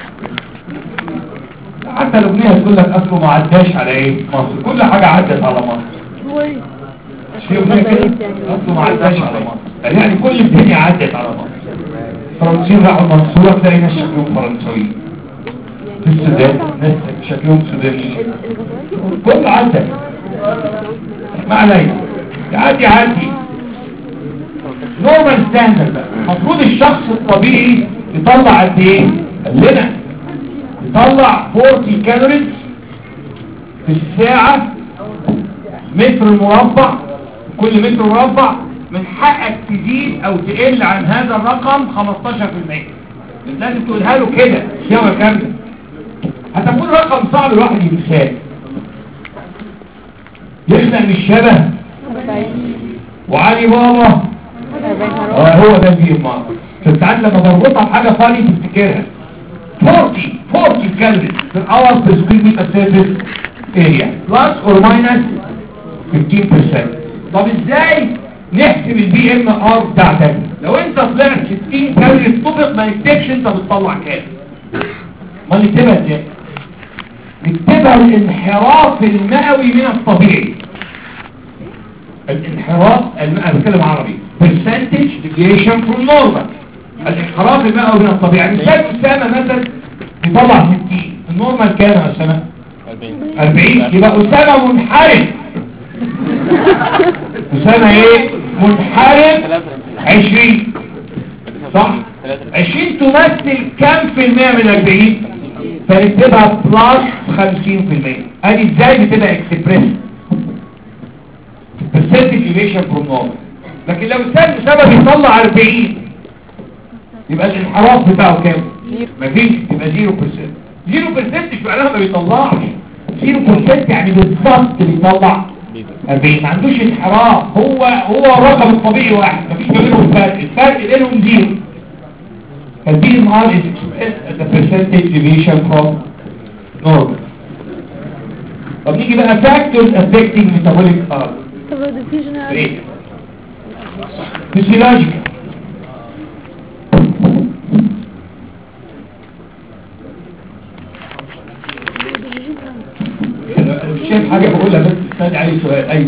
حتى الاغنيه تقول لك اصله ما عداش على ايه مصر كل حاجه عدت على مصر هو ايه في اغنيه كده اصله ما عداش على مصر يعني كل الدنيا عدت على مصر فرنسيين راحوا المنصوره تلاقي ناس شكلهم فرنساويين في السودان ناس شكلهم سودانيين كل عدت ما علينا يعدي عادي نورمال ستاندرد بقى المفروض الشخص الطبيعي يطلع قد ايه قال لنا يطلع 40 كالوريز في الساعة متر مربع كل متر مربع من حقك تزيد او تقل عن هذا الرقم 15% لازم تقولها له كده سوا كاملة هتكون رقم صعب الواحد ينساه يخلق من الشبه وعلي بابا اه هو ده البي ام ار ساعات لما بربطها بحاجه فاني تفتكرها 40 40 كالوري في الاور في سكوير متر سيرفيس اريا بلس اور ماينس 15% طب ازاي نحسب البي ام ار بتاعتك لو انت طلعت 60 كالوري الطبق ما نكتبش انت بتطلع كام ما نكتبها ازاي نكتبها الانحراف المئوي من الطبيعي الانحراف انا بتكلم عربي percentage deviation from normal الانحراف المئوي من الطبيعي مثال أسامة مثلا بيطلع 60 النورمال كام يا أسامة 40 يبقى أسامة منحرف أسامة ايه منحرف 20 صح 20 تمثل كم في المئة من 40 فنكتبها بلس 50% ادي ازاي بتبقى اكسبريس percentage deviation from normal لكن لو السن سبب يطلع 40 يبقى الانحراف بتاعه كام مفيش يبقى 0% 0% مش معناها ما بيطلعش 0% يعني بالظبط بيطلع 40 ما عندوش انحراف هو هو الرقم الطبيعي واحد مفيش ما بينهم فرق الفرق بينهم زيرو فالبي ام ار is expressed as a percentage deviation from normal طب نيجي بقى factors affecting metabolic art طب الديفيجن ايه physiological شايف حاجة بقولها بس استنى عليه سؤال ايوه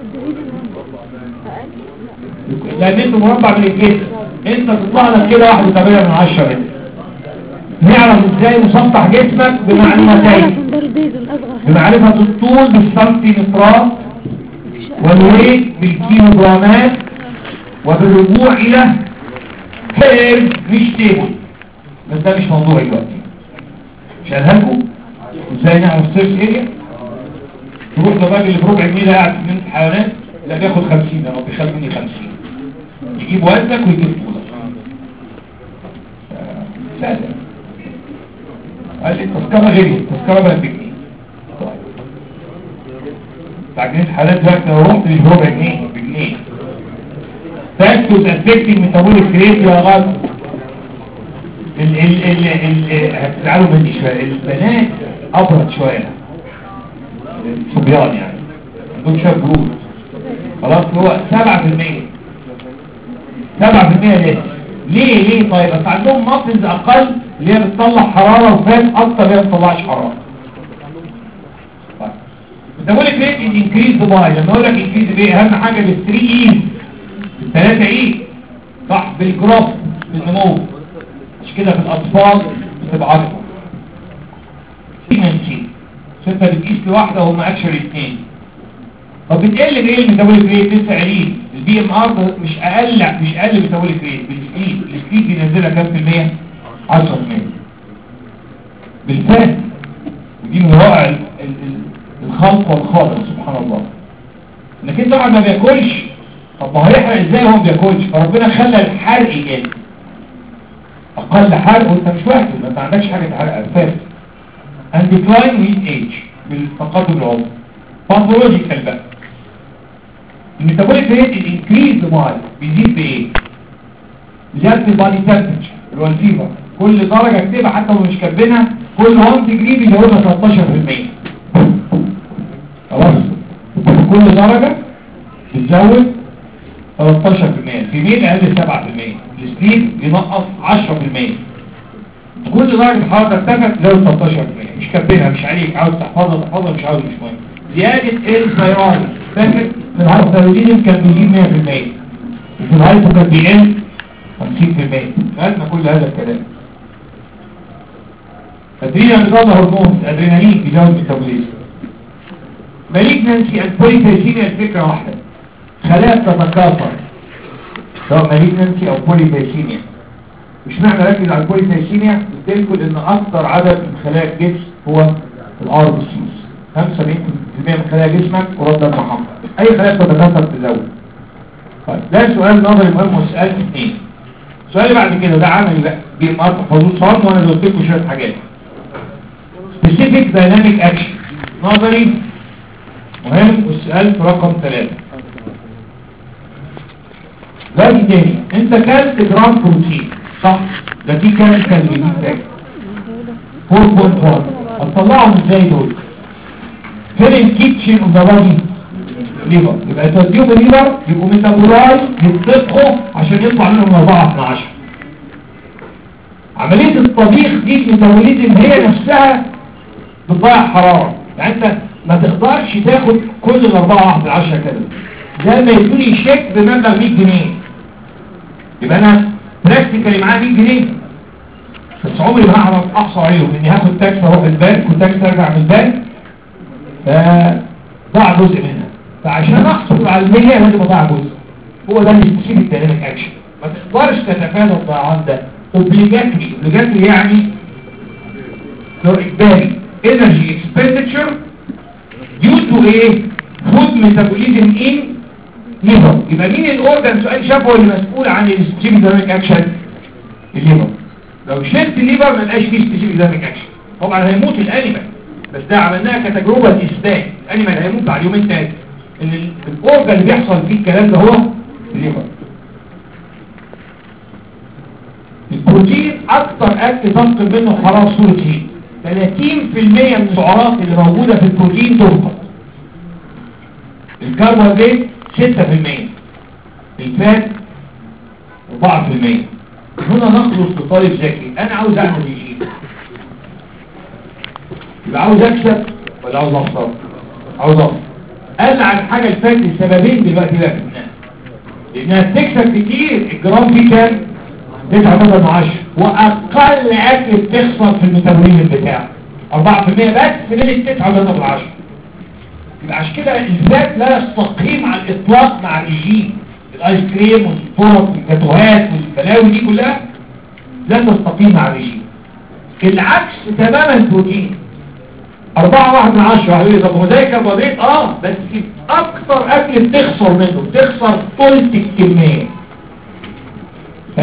لان انت مربع من الجسم انت تطلع لك كده واحد وثمانية من عشرة متر نعرف ازاي مسطح جسمك بمعلومتين برديزن اصغر بمعرفة الطول بالسنتيمترات والويت بالكيلوغرامات وبالرجوع الى هير مش تيبل بس ده مش موضوعي دلوقتي مش هلهلكم ازاي نعمل سيرش اريا تروح للراجل اللي بربع جنيه ده قاعد في جنينة الحيوانات لا بياخد 50 يا رب يخاف مني 50 يجيب وزنك ويجيب طولك آه، سهل قال لي التذكرة غيري التذكرة بقت بجنيه طيب بتاع جنيه الحالات دلوقتي لو رحت مش بربع جنيه بجنيه فاكتوز افكتنج ميتابوليك ريت يا غد ال ال ال ال هتزعلوا مني شويه البنات ابرد شويه الصبيان يعني عندهم شويه برود خلاص هو 7% 7% ليه ليه ليه طيب بس عندهم مافز اقل اللي هي بتطلع حراره وفات اكتر اللي هي ما بتطلعش حراره طيب ميتابوليك ريت انكريز باي لما اقول لك انكريز بايه اهم حاجه بال 3 اي الثلاثة ايه صح بالجروث بالنمو مش كده في الاطفال بتبقى اكبر سيمنسي انت بتقيس لواحدة وهم اكشر اثنين طب بتقل بايه الميتابوليك ريت لسه قليل البي ام ار مش اقل مش اقل ميتابوليك ريت بالسكيد السكيد بينزلها كام في المية 10% بالفات ودي من روائع ال- ال- ال- الخلق والخالق سبحان الله انك انت واحد ما بياكلش طب ما هو يحرق ازاي وهو ما بياكلش فربنا خلى الحرق جامد اقل حرق وانت مش واحد ما انت عندكش حاجه تحرق اساسا and decline with age بالتقدم العمر باثولوجيكال بقى الميتابوليك ريت الانكريز باي بيزيد بايه زياده البادي تمبرتشر اللي هو الفيفر كل درجه اكتبها حتى لو مش كاتبينها كل 1 ديجري بيزودها 13% خلاص كل درجه بتزود 13% في ميل اقل 7% السليب ينقص 10% كل درجة حرارة ارتفعت تزود 13% مش كاتبينها مش عليك عاوز تحفظها تحفظها مش عاوز مش مهم زيادة الثيران فاكر في الهايبوثايروديزم كان بيجيب 100% وفي الهايبو كان بيقل 50% لازم كل هذا الكلام تدريجا بيطلع هرمون ادرينالين بيزود الميتابوليزم مالجنسي اند بوليفيسيميا الفكرة واحدة خلايا تتكاثر سواء مالجنسي او بوليفيسيميا مش معنى ركز على البوليفيسيميا قلت لكم ان اكثر عدد من خلايا الجسم هو الار بي سيز 75% من خلايا جسمك ورد دم حمراء اي خلايا تتكاثر تزود طيب ده سؤال نظري مهم وسؤال اثنين السؤال اللي بعد كده ده عملي بقى بيبقى حدود صعب وانا قلت لكم شويه حاجات specific dynamic action نظري مهم والسؤال في رقم ثلاثة باقي تاني انت كلت جرام بروتين صح ده في كام كالوري بتاعك 4.1 هتطلعهم ازاي دول فين الكيتشن اوف ذا بادي ليفر يبقى توديهم الليفر يبقوا ميتابولايز يتطبخوا عشان يطلع منهم 4 12 عملية الطبيخ دي الميتابوليزم هي نفسها بتضيع حرارة يعني انت ما تقدرش تاخد كل الاربعة واحد عشرة كده زي ما يدوني شيك بمبلغ 100 جنيه يبقى انا براكتيكالي معاه 100 جنيه بس عمري ما هعرف احصى عليهم اني هاخد تاكس اروح البنك وتاكس ارجع من البنك فضاع جزء منها فعشان احصل على المية لازم اضيع جزء هو ده اللي بيصيب الديناميك اكشن ما تقدرش تتفادى الضيعان ده اوبليجاتري اوبليجاتري يعني لو اجباري energy expenditure due to a food metabolism in liver يبقى مين الاورجان سؤال شافه اللي مسؤول عن السبيسيفيك دايناميك اكشن الليفر لو شلت الليفر ما لقاش فيه سبيسيفيك دايناميك اكشن طبعا هيموت الانيمال بس ده عملناها كتجربه اثبات الانيمال هيموت بعد يومين تاني ان ال- الاورجان اللي بيحصل فيه الكلام ده هو الليفر البروتين اكتر اكل تنقل منه حرارة صورة هيت 30% من السعرات اللي موجودة في البروتين تنقل الكربوهيدرات 6% الفات 4% هنا نخلص لطالب ذكي انا عاوز اعمل ريجيم يبقى عاوز اكسب ولا عاوز اخسر عاوز أفصل قال عن حاجة اللي فاتت السببين دلوقتي بقى في الناس لأنها بتكسب كتير الجرام فيه كام؟ 9 من 10 وأقل أكل بتخسر في الميتابوليزم بتاعه 4% بس من ال 9 من 10 يبقى عشان كده الذات لا يستقيم على الإطلاق مع الرجيم الآيس كريم والفطور والجاتوهات والبلاوي دي كلها لا تستقيم مع الرجيم العكس تماما البروتين أربعة واحد من عشرة هيقول طب هو ده كربوهيدرات اه بس أكتر أكل بتخسر منه بتخسر ثلث الكمية 30%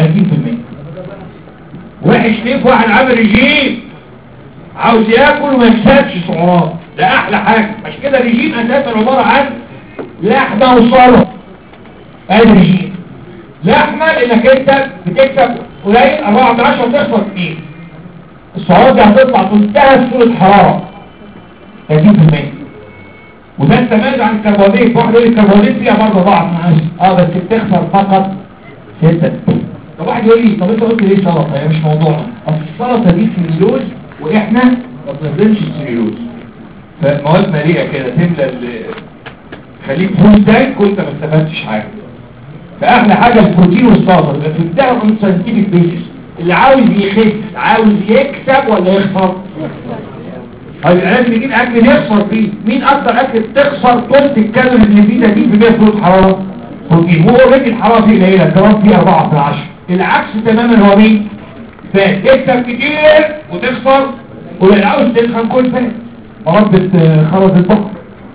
وحش ليه في واحد عامل رجيم عاوز ياكل وما يكسبش سعرات ده أحلى حاجة عشان كده الرجيم أساسا عبارة عن لحمة وصلة ادي رجيم لحمة لانك انت بتكسب قليل 4 من 10 وتخسر كتير السعرات دي هتطلع تنتهى صورة حرارة 30% وده التميز عن الكربوهيدرات واحد يقول الكربوهيدرات فيها برضه 4 من 10 اه بس بتخسر فقط 6 طب واحد يقول لي طب انت قلت ليه سلطة هي مش موضوعنا اصل السلطة دي سليلوز واحنا ما بنستخدمش السليلوز فمواد مالية كده تملى ال- خليك فول تانك وانت ما استفدتش حاجة فأحلى حاجة البروتين والسلطة يبقى تبدأ من ساينتيفيك بيسس اللي عاوز يخس عاوز يكسب ولا يخسر طيب لازم نجيب اكل نخسر فيه مين اكتر اكل بتخسر ثلث الكالوري اللي فيه 30% فلوس حرارة بروتين هو اوريدي الحرارة فيه قليلة الجرام فيه 4 في 10 العكس تماما هو مين فات تكسب كتير وتخسر ولو عاوز تدخل كل فات مربة آه، خرز البحر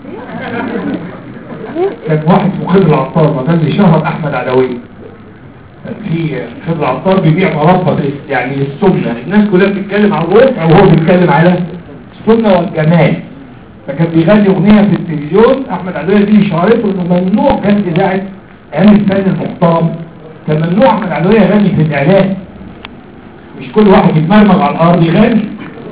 كان واحد اسمه خضر العطار ما كان شهر احمد عدوي كان في خضر العطار بيبيع مربى للس- يعني للسمنه الناس كلها بتتكلم عن الرفع وهو بيتكلم على السمنه والجمال فكان بيغني اغنيه في التلفزيون احمد عدوي دي شهرته انه ممنوع كان اذاعه ايام الفن المحترم كان ممنوع احمد عدوي يغني في الاعلان مش كل واحد يتمرمغ على الارض يغني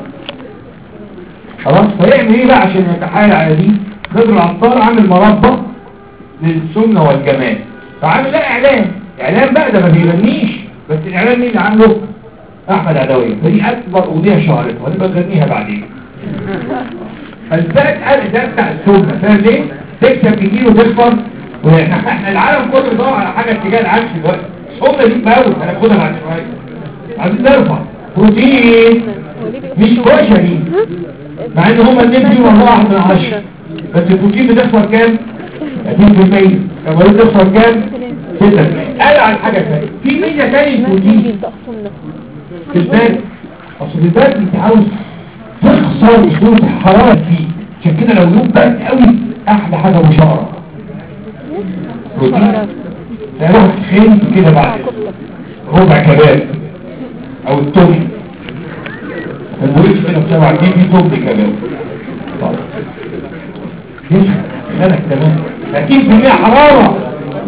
خلاص فيعمل ايه بقى عشان يتحايل على دي خضر العطار عامل مربى للسمنة والجمال فعامل لا اعلان اعلان بقى ده ما بيغنيش بس الاعلان مين اللي عامله احمد عدوية فدي اكبر اغنية شهرتها وهنبقى نغنيها بعدين فالفات قال ده بتاع السمنة فاهم ليه؟ تكسب كتير وتكبر واحنا العالم كله بيدور على حاجة اتجاه العكس دلوقتي السمنة دي بقاوي هناخدها بعد شوية عايزين نرفع بروتين مش كشري مع ان هما اتنين فيهم اربعة واحد من عشرة بس البروتين بتخسر كام؟ 30% كمان بتخسر كام؟ 6% قال عن حاجة ثانية في ميزة تاني البروتين في البال اصل البال انت عاوز تخسر صورة الحرارة فيه عشان كده لو يوم برد قوي احلى حاجة مشارة بروتين تروح تخين كده بعد ربع كباب او التوم البوليس كده بسبع جنيه في توم كباب طيب يسخن خلك تمام اكيد في حرارة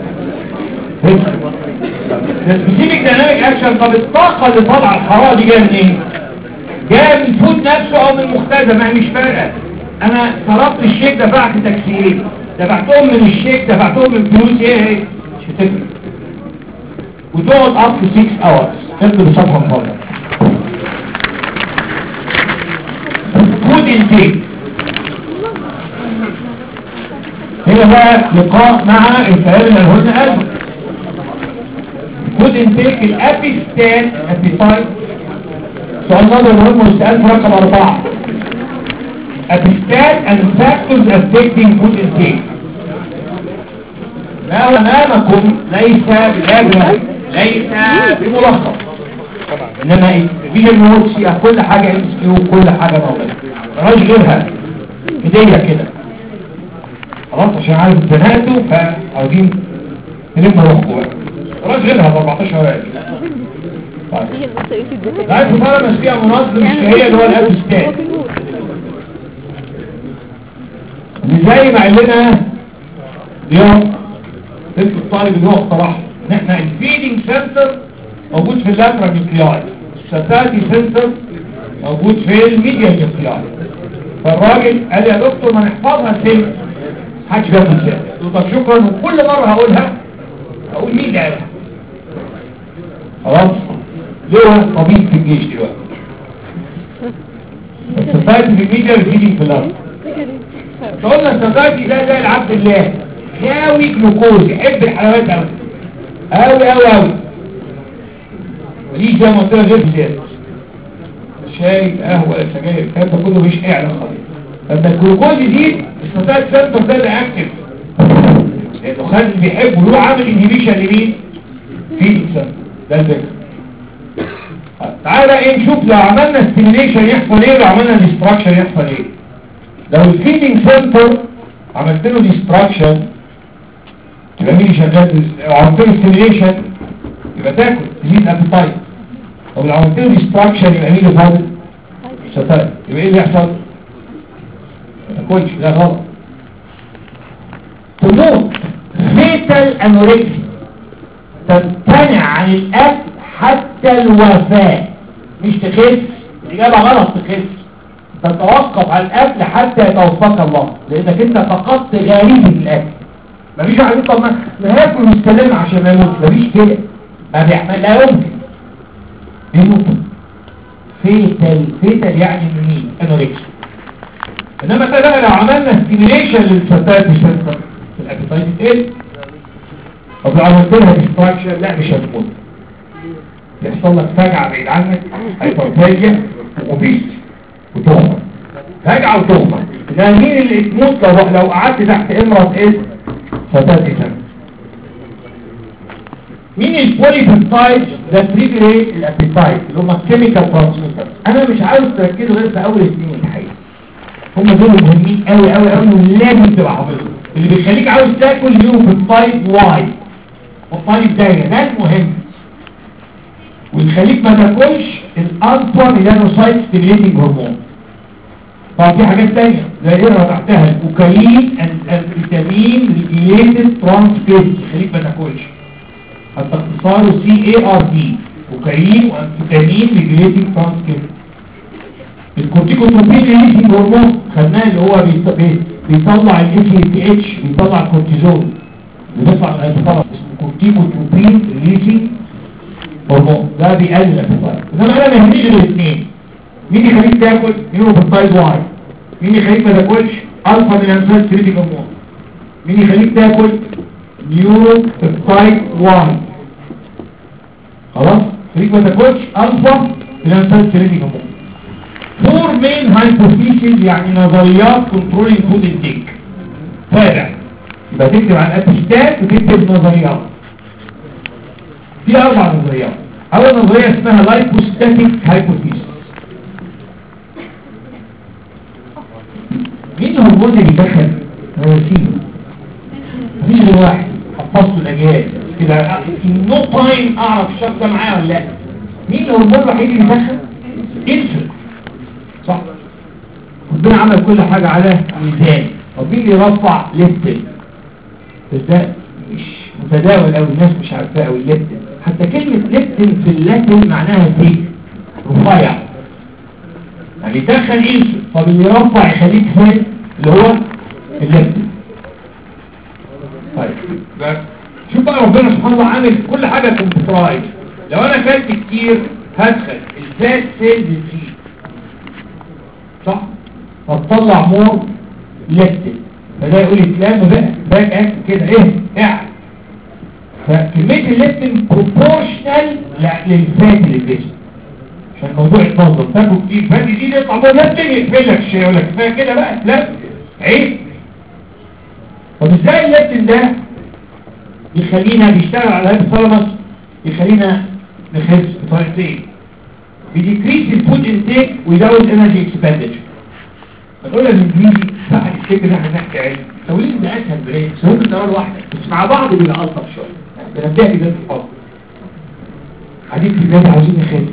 سبيسيفيك ديناميك اكشن طب الطاقة اللي طالعة الحرارة دي جاية منين؟ جاية من الفود نفسه او من المختزة ما هي مش فارقة انا صرفت الشيك دفعت تاكسيين دفعتهم من الشيك دفعتهم من فلوس ايه ايه مش هتفرق وتقعد اب 6 اورز اكتب الصفحة مفضل فود انتيك هنا بقى لقاء مع الكلام اللي قلنا قلبه فود انتيك الابيستان ابيتايت سؤال نظر مهم والسؤال في رقم أربعة ابيستان and factors affecting food intake ما أمامكم ليس بلازم ليس بملخص انما في النوتس فيها كل حاجة ام كيو كل حاجة موجودة مراش غيرها هدية كده خلاص عشان عارف اتزنقتوا فعاوزين نلم روحكم بقى مراش غيرها ب 14 ورقة طيب لا الفطارة مش فيها منظم الشهية اللي هو الابستان اللي زي ما قلنا اليوم بنت الطالب اللي هو اقترحه ان احنا الفيدنج سنتر موجود في اللاترال نيوكلياي الساتاتي سنتر موجود في الميديا نيوكلياي فالراجل قال يا دكتور ما نحفظها سن محدش جاب السن قلت له طب شكرا وكل مرة هقولها اقول مين اللي قالها خلاص ليه هو طبيب في الجيش دلوقتي الساتاتي في الميديا الفيدنج في اللاترال قلنا السكايتي ده زي العبد الله ناوي جلوكوز يحب الحلويات قوي قوي قوي قوي ماليش زي ما قلت لك غير زياده شاي قهوه سجاير الكلام ده كله مش اعلى خالص لما الجلوكوز يزيد السكايت سنتر ده اللي اكتف لانه خالد بيحب وله عامل انهبيشن لمين؟ في الانسان ده الفكره تعالى ايه نشوف لو عملنا ستيميليشن يحصل ايه لو عملنا ديستراكشن يحصل ايه لو الفيدنج سنتر عملت له ديستراكشن يبقى مين شغال لو عملت له ستيميليشن يبقى تاكل تزيد ابيتايت طب لو عملت له ديستراكشن يبقى مين اللي فاضل شطاير يبقى ايه اللي يحصل ما تاكلش ده غلط تموت فيتال انوركسي تمتنع عن الاكل حتى الوفاة مش تخس الإجابة غلط تخس تتوقف عن الأكل حتى يتوفاك الله لأنك أنت فقدت غريب الأكل مفيش واحد يقول طب ما ما هاكل مستلم عشان ما يموت مفيش كده ما بيعمل لا يمكن يموت فيتال فيتال يعني منين انوركسيا انما ده بقى لو عملنا ستيميليشن للفتاة سنتر الابيتايت تقل طب لو عملت لها ديستراكشن لا مش هتموت يحصل لك فجعة بعيد عنك هايبرتاجيا وبيس وتهمة فجعة وتهمة ده مين اللي تموت لو لو قعدت تحت امرة ايه فتاتي سنة مين البوليبيبتايد ده تريجريت الابيتايد اللي هم الكيميكال ترانسميتر انا مش عاوز تركزوا غير في اول اثنين الحقيقة هم دول مهمين قوي قوي قوي ولازم تبقى حافظهم اللي بيخليك عاوز تاكل اليوبيبتايد واي والطالب دايره ده المهم ويخليك ما تاكلش الالفا ميلانوسايت ستيميليتنج هرمون طبعا في حاجات تانية زي ايه تحتها الكوكايين الفيتامين ريجيليتد ترانسكريبت يخليك ما تاكلش حتى اختصاره سي اي ار دي كوكايين وانفيتامين ريجيليتنج ترانسكريبت الكورتيكوتروبين ريليسنج هرمون خدناه اللي هو بيط- بي- بيطلع الاي تي اتش بيطلع الكورتيزون بيطلع الهيبوثالاموس اسمه كورتيكوتروبين ريليسنج هرمون ده بيقلل الابيتايت انما انا ما يهمنيش غير الاثنين مين يخليك تاكل نيوروبيبتايد واي مين يخليك ما تاكلش الفا ميلانوسايت كريتيك هرمون مين يخليك تاكل نيوروبيبتايد واي خلاص يخليك ما تاكلش الفا ميلانوسايت كريتيك هرمون فور مين هايبوثيسيس يعني نظريات كنترولينج فود انتيك تابع يبقى تكتب عن الاتستات وتكتب نظريات في اربع نظريات اول نظريه اسمها لايبوستاتيك هايبوثيسيس مين الهرمون اللي بيدخل نواسيله مفيش غير واحد حفظته الاجيال كده نو تايم اعرف الشخص ده معايا ولا لا مين الهرمون الوحيد اللي بيدخل انسولين صح ربنا عمل كل حاجة على ميزان طب مين اللي يرفع ليبتن بس ده مش متداول قوي الناس مش عارفاه قوي الليبتن حتى كلمة ليبتن في اللاتين معناها ثيك رفيع يعني يدخل انسولين طب اللي يرفع يخليك فين اللي هو الليبتن طيب بقى شوف بقى ربنا سبحانه الله عامل كل حاجة كمبيوترايز لو انا اكلت كتير هدخل الفات سيلز تزيد صح فتطلع مور لكتل فده يقول الكلام بقى باك اكت كده ايه اعلى فكمية الليبتين بروبورشنال للفات اللي في الجسم عشان الموضوع يتنظم تاكل كتير فات يزيد يطلع مور ليبتين يقفل لك الشيء يقول لك كفايه كده بقى لا عيب طب ازاي الليبتين ده يخلينا بيشتغل على الهيبوثالاموس يخلينا نخس بطريقتين بيديكريس الفود انتيك ويزود انرجي اكسبندتشر هتقول لك الانجليزي صح الفكر ده هنحكي عليه توليد ده اسهل بريد بس ممكن تقرا لوحدك بس مع بعض بيبقى الطف شويه بنبدا بذات الفضل قاعدين في البيت عاوزين نخس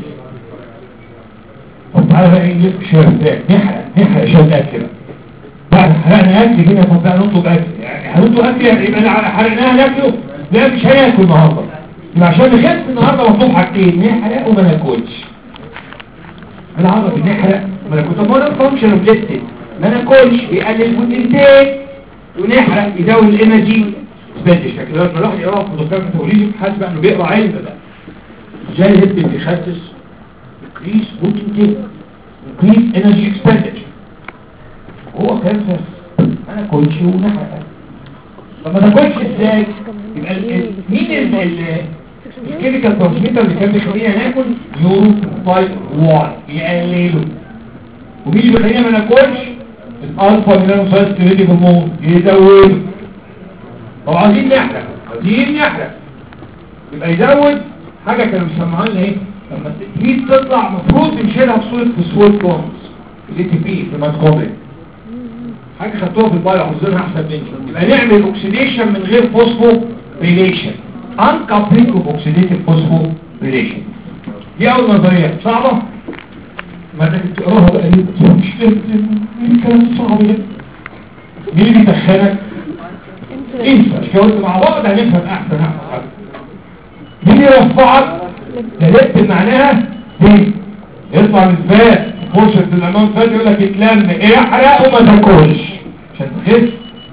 طب تعالى بقى ايه نلف شويه بتاع نحرق نحرق شويه اكل بقى بعد حرقنا اكل هنا طب بقى نطلب اكل يعني هنطلب اكل يعني يبقى اللي حرقناها ناكله لا مش هناكل النهارده يبقى عشان نخس النهارده مطلوب حاجتين نحرق وما ناكلش بالعربي نحرق ما انا كنت بقول فانكشن اوبجكتيف ما ناكلش بيقلل الفود انتيك ونحرق يزود الانرجي سبندش لكن لما الواحد يقرا في دكتور ميتابوليزم حاسس بقى انه بيقرا علم بقى ازاي الهبل بيخسس increase food intake increase energy expenditure هو كان ما ناكلش ونحرق طب ما ناكلش ازاي يبقى ال- ال- مين ال- ال- الكيميكال ترانسميتر اللي كان بيخلينا ناكل يورو تايب 1 يقلله ومين اللي بيخلينا ما ناكلش الالفا ميلانوسايت ستيريدي هرمون يزوده طب عايزين نحرق عايزين نحرق يبقى يزود حاجه كانوا بيسموها لنا ايه لما التكليف تطلع المفروض نشيلها بصوره فوسفور كونز الاي تي بي في ماتكوبري حاجه خدتوها في البايو حافظينها احسن مني يبقى نعمل اوكسيديشن من غير فوسفو ريليشن انكابلينج اوف اوكسيديتيف فوسفو ريليشن دي اول نظريه صعبه ما انك تقراها بقى ليه مش لازم الكلام صعب ده مين اللي بيدخلك انسى مش قلت مع بعض هنفهم احسن احسن احسن مين يرفعك تلت معناها دي يطلع الفات فرصة الامام فات يقول لك اتلم احرق وما تاكلش عشان تخس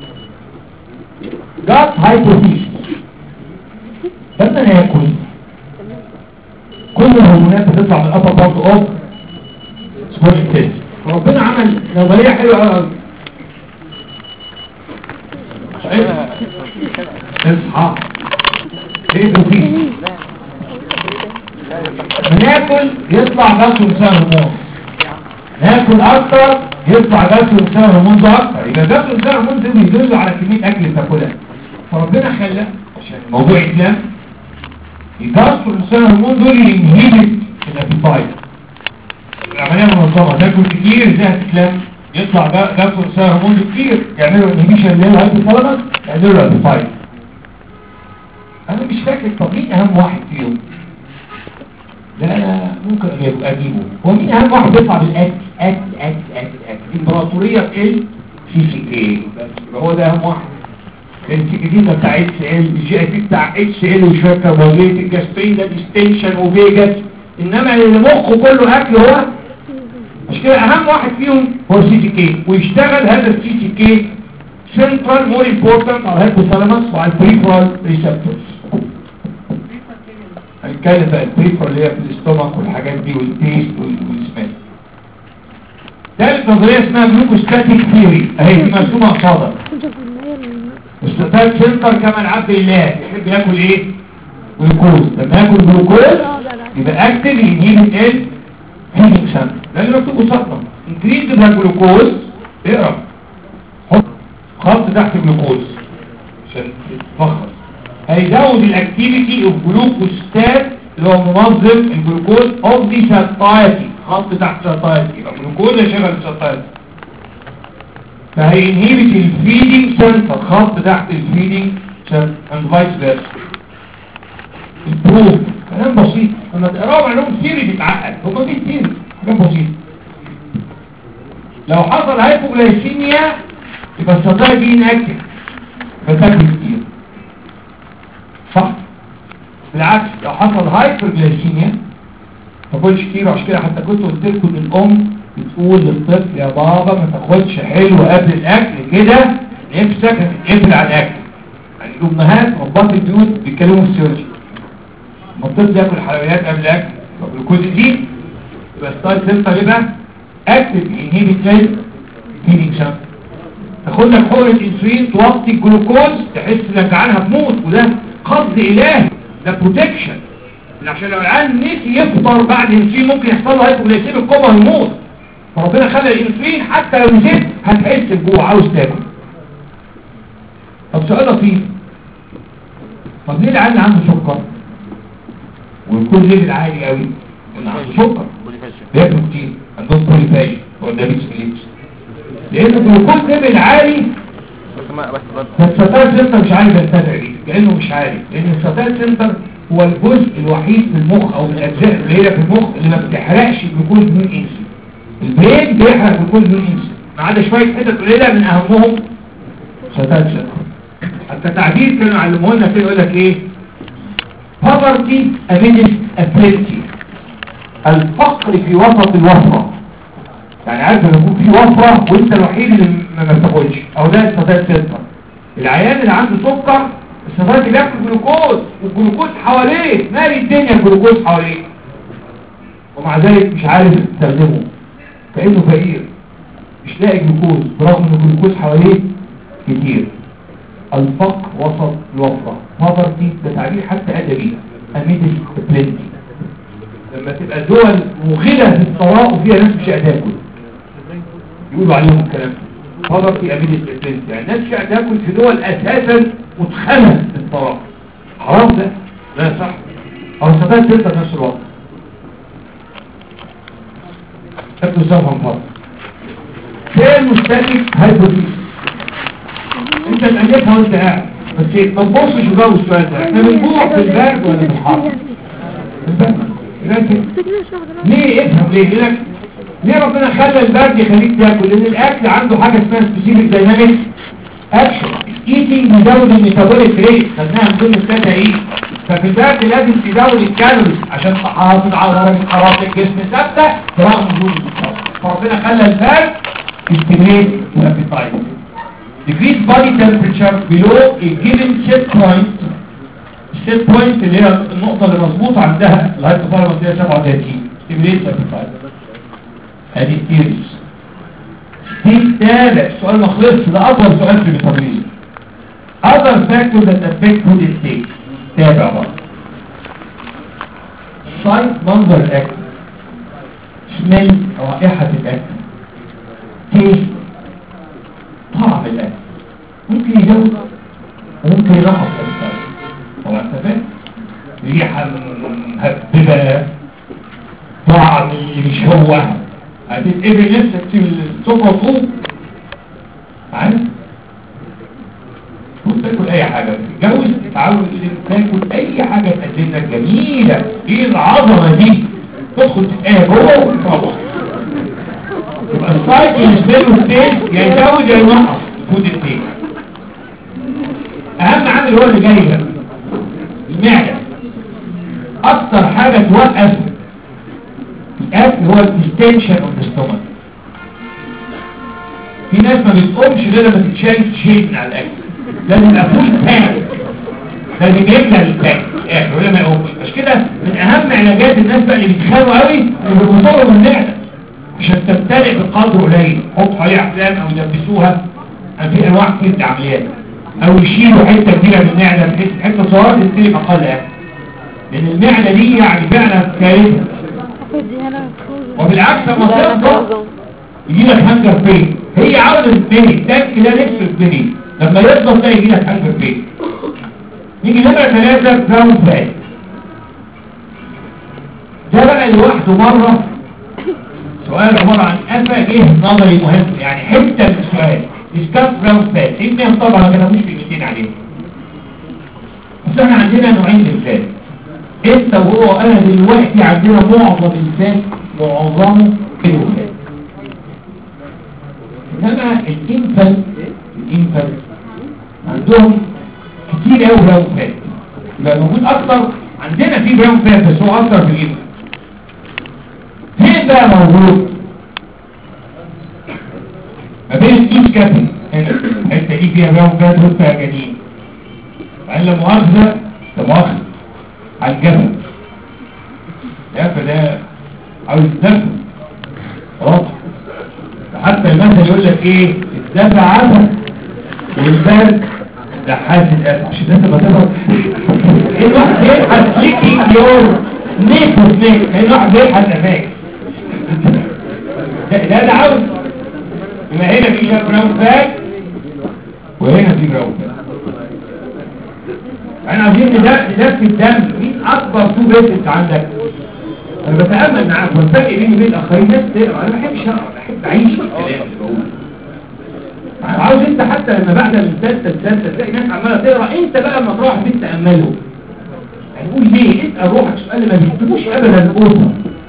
جات هايبوفيس لما ناكل كل الهرمونات بتطلع من الابر بارت اوف سمول انتست ربنا عمل نظريه حلوه قوي اصحى ايه بروتين بناكل يطلع جسم انسان هرمون ناكل اكتر يطلع جسم انسان هرمون ده اكتر يبقى جسم انسان هرمون ده بيدل على كميه اكل بتاكلها فربنا خلى عشان الموضوع يتلم يجسم انسان هرمون دول ينهبت الابيتايت العمليه منظمه تاكل كتير ازاي هتتلم يطلع جسم انسان هرمون كتير يعملوا انهبيشن اللي هو الهايبوثالامس يعملوا الابيتايت انا مش فاكر طب مين اهم واحد فيهم لا انا ممكن اجيبه اجيبه هو مين اهم واحد بيطلع بالاكل اكل اكل اكل اكل الامبراطوريه في ال سي سي كي بس هو ده اهم واحد السي كي دي ده بتاع اتش ال الجي اي بي بتاع اتش ال وشويه كربوهيدرات الجاسترين ده ديستنشن وفيجاس انما اللي مخه كله اكل هو مش كده اهم واحد فيهم هو السي سي كي ويشتغل هذا السي سي كي سنترال مور امبورتنت على الهيبوثالاموس وعلى البريفرال ريسبتورز هنتكلم بقى البريفر اللي هي في الاستومك والحاجات دي والتيست والسمال ثالث نظريه اسمها جلوكوستاتيك ثيوري اهي دي مرسومه قصادك الستات سنتر كما العبد الله يحب ياكل ايه جلوكوز لما ياكل جلوكوز يبقى اكتف يجيب ال هيلينج سنتر ده اللي مكتوب قصادنا انكريز الجلوكوز اقرا حط خط تحت الجلوكوز عشان تتفخر هيزود الاكتيفيتي اوف جلوكوستات اللي هو منظم الجلوكوز اوف دي ساتايتي خط تحت ساتايتي يبقى جلوكوز يشغل الساتايتي فهينهيبت الفيدنج سنتر خط تحت الفيدنج سنتر اند فايس فيرسا البروف كلام بسيط لما تقراوا معلوم ثيري بيتعقد هما في ثيري كلام بسيط لو حصل هايبوغلايسيميا يبقى الساتايتي دي انكتف فتاكل كتير صح بالعكس لو حصل هايبرجلايسيميا ما تاكلش كتير عشان كده حتى كنت قلت لكم ان الام بتقول للطفل يا بابا ما تاخدش حلو قبل الاكل كده نفسك هتتقفل على الاكل يعني الامهات ربات البيوت بيتكلموا في السيرجي لما الطفل ياكل حلويات قبل الاكل الجلوكوز يزيد يبقى ستايل سنتر يبقى اكتف ينهيب ازاي فيدنج سنتر تاخد لك حقنه انسولين توطي الجلوكوز تحس انك جعان هتموت وده قصد الهي ده بروتكشن عشان لو العيان نسي يفطر بعد الانسولين ممكن يحصل له هايبوغلايسيميا الكوما يموت فربنا خلى الانسولين حتى لو نسيت هتحس بجوع عاوز تاكل طب سؤال لطيف طب ليه العيان عنده سكر ويكون ليفل عالي قوي لان عنده سكر بياكلوا كتير عندهم بوليفاجي هو الدايبيتس ميليتس لان الجلوكوز ليفل عالي بس ما بس بس فالستار سنتر مش عارف ينتفع بيه كأنه مش عارف لأن الستار سنتر هو الجزء الوحيد في المخ أو من الأجزاء القليلة في المخ اللي ما بتحرقش جلوكوز من إنسولين البرين بيحرق جلوكوز من إنسولين ما عدا شوية حتت قليلة من أهمهم ستار سنتر حتى تعبير كانوا علموه لنا كده يقول لك إيه poverty amidst ability الفقر في وسط الوفرة يعني عارف لما يكون في وفرة وانت الوحيد اللي ما ما بتاكلش او ده الستات سنتر العيان اللي عنده سكر الستات بياكل جلوكوز والجلوكوز حواليه مالي الدنيا الجلوكوز حواليه ومع ذلك مش عارف يستخدمه كأنه فقير مش لاقي جلوكوز برغم ان الجلوكوز حواليه كتير الفقر وسط الوفرة poverty ده تعبير حتى أدبي amidst plenty لما تبقى الدول مغلة في الثراء وفيها ناس مش قادرة تاكل يقولوا عليهم الكلام ده poverty amidst plenty يعني الناس مش قادرة تاكل في دول أساسا متخنة في الثراء حرام ده لا صح أو ستات تلك في نفس الوقت ابن سوف فرق فين مستهلك هايبوثيس انت تألفها وانت قاعد بس ما تبصش وجاوب السؤال ده احنا بنجوع في البرد ولا في الحر في البرد لكن ليه افهم ليه لك ليه ربنا خلى البرد يخليك تاكل لان الاكل عنده حاجه اسمها سبيسيفيك دايناميك اكشن ايتنج بيزود الميتابوليك ريت خدناها من ضمن الثلاثه ايه ففي البرد لازم تزود الكالوريز عشان تحافظ على درجه حراره الجسم ثابته برغم وجود السكر فربنا خلى البرد يستمريت الابيتايت decrease body temperature below a given set point set point اللي هي النقطة اللي مظبوطة عندها الهايبوثالاموس اللي هي 37 stimulate appetite ادي theories دي تابع السؤال ما خلصش ده أطول سؤال في الميتابوليزم other factors that affect food intake تابع بقى sight منظر الأكل smell رائحة الأكل taste طعم الأكل ممكن يزود وممكن ينقص الأكل طبعا انت فاهم ريحة مهببة طعم مش هو هتتقبل نفسك في السفرة طوب عارف تاكل اي حاجة تتجوز تتعود تاكل اي حاجة تقدم لك جميلة ايه العظمة دي تدخل تتقايا جوه وتروح يبقى السايكل سبيل والتيل يا يزود يا ينقص فود التيل اهم عامل هو اللي جاي ده المعدة اكتر حاجة توقف الاكل هو الديستنشن اوف ذا ستومك في ناس ما بتقومش غير لما تتشال شيء من على الاكل لازم يبقى فول تانك لازم يملى التانك الاخر ولا ما يقومش مش كده من اهم علاجات الناس بقى اللي بيتخانوا قوي اللي بيوصلوا من المعده عشان تمتلئ بقدر قليل حطوا عليها افلام او يلبسوها في انواع كتير من العمليات او يشيلوا حته كبيره من المعده بحيث حته صغيره تستلم اقل اكل لان المعده دي يعني فعلا كارثه وبالعكس لما تفضل يجي لك هانجر بين هي عاوزه تبني التانك ده نفسه تبني لما يفضل ده يجي لك هانجر بين نيجي نمرة ثلاثة جراوند فات ده بقى لوحده مرة سؤال عبارة عن أفا جه نظري مهم يعني حتة من السؤال ديسكاس جراوند فات ابنهم طبعا ما كتبوش كلمتين عليه بس احنا عندنا نوعين من الفات انت وهو انا دلوقتي عندنا معظم الفات معظمه الوفات انما الانفل الانفل عندهم كتير قوي براون فات يبقى موجود اكتر عندنا في براون فات بس هو اكتر في الانفل فين بقى موجود ما بين الدوس كابي هنا الحته دي فيها براون فات وفيها جنين فقال لا مؤاخذه ده مؤاخذه على الجبل يا فده عاوز يتدفى خلاص حتى المثل يقول لك ايه الدفع عسل والبرد ده حاسد اسف عشان انت ما تبقى الواحد يبحث ليكينج يور نيك وسنيك لان الواحد يبحث افاك ده ده ده عاوز يبقى هنا في براون فات وهنا في براون فات انا عايزين ندفي الدم مين اكبر تو بيتس عندك انا بتأمل معاك والفرق بيني وبين الاخرين ناس تقرا انا ما بحبش اقرا بحب اعيش الكلام اللي بقوله عاوز انت حتى لما بعد الثالثه الثالثه تلاقي ناس عماله تقرا انت بقى لما تروح بيت تامله هنقول ليه اسال روحك سؤال ما بيكتبوش ابدا اوصل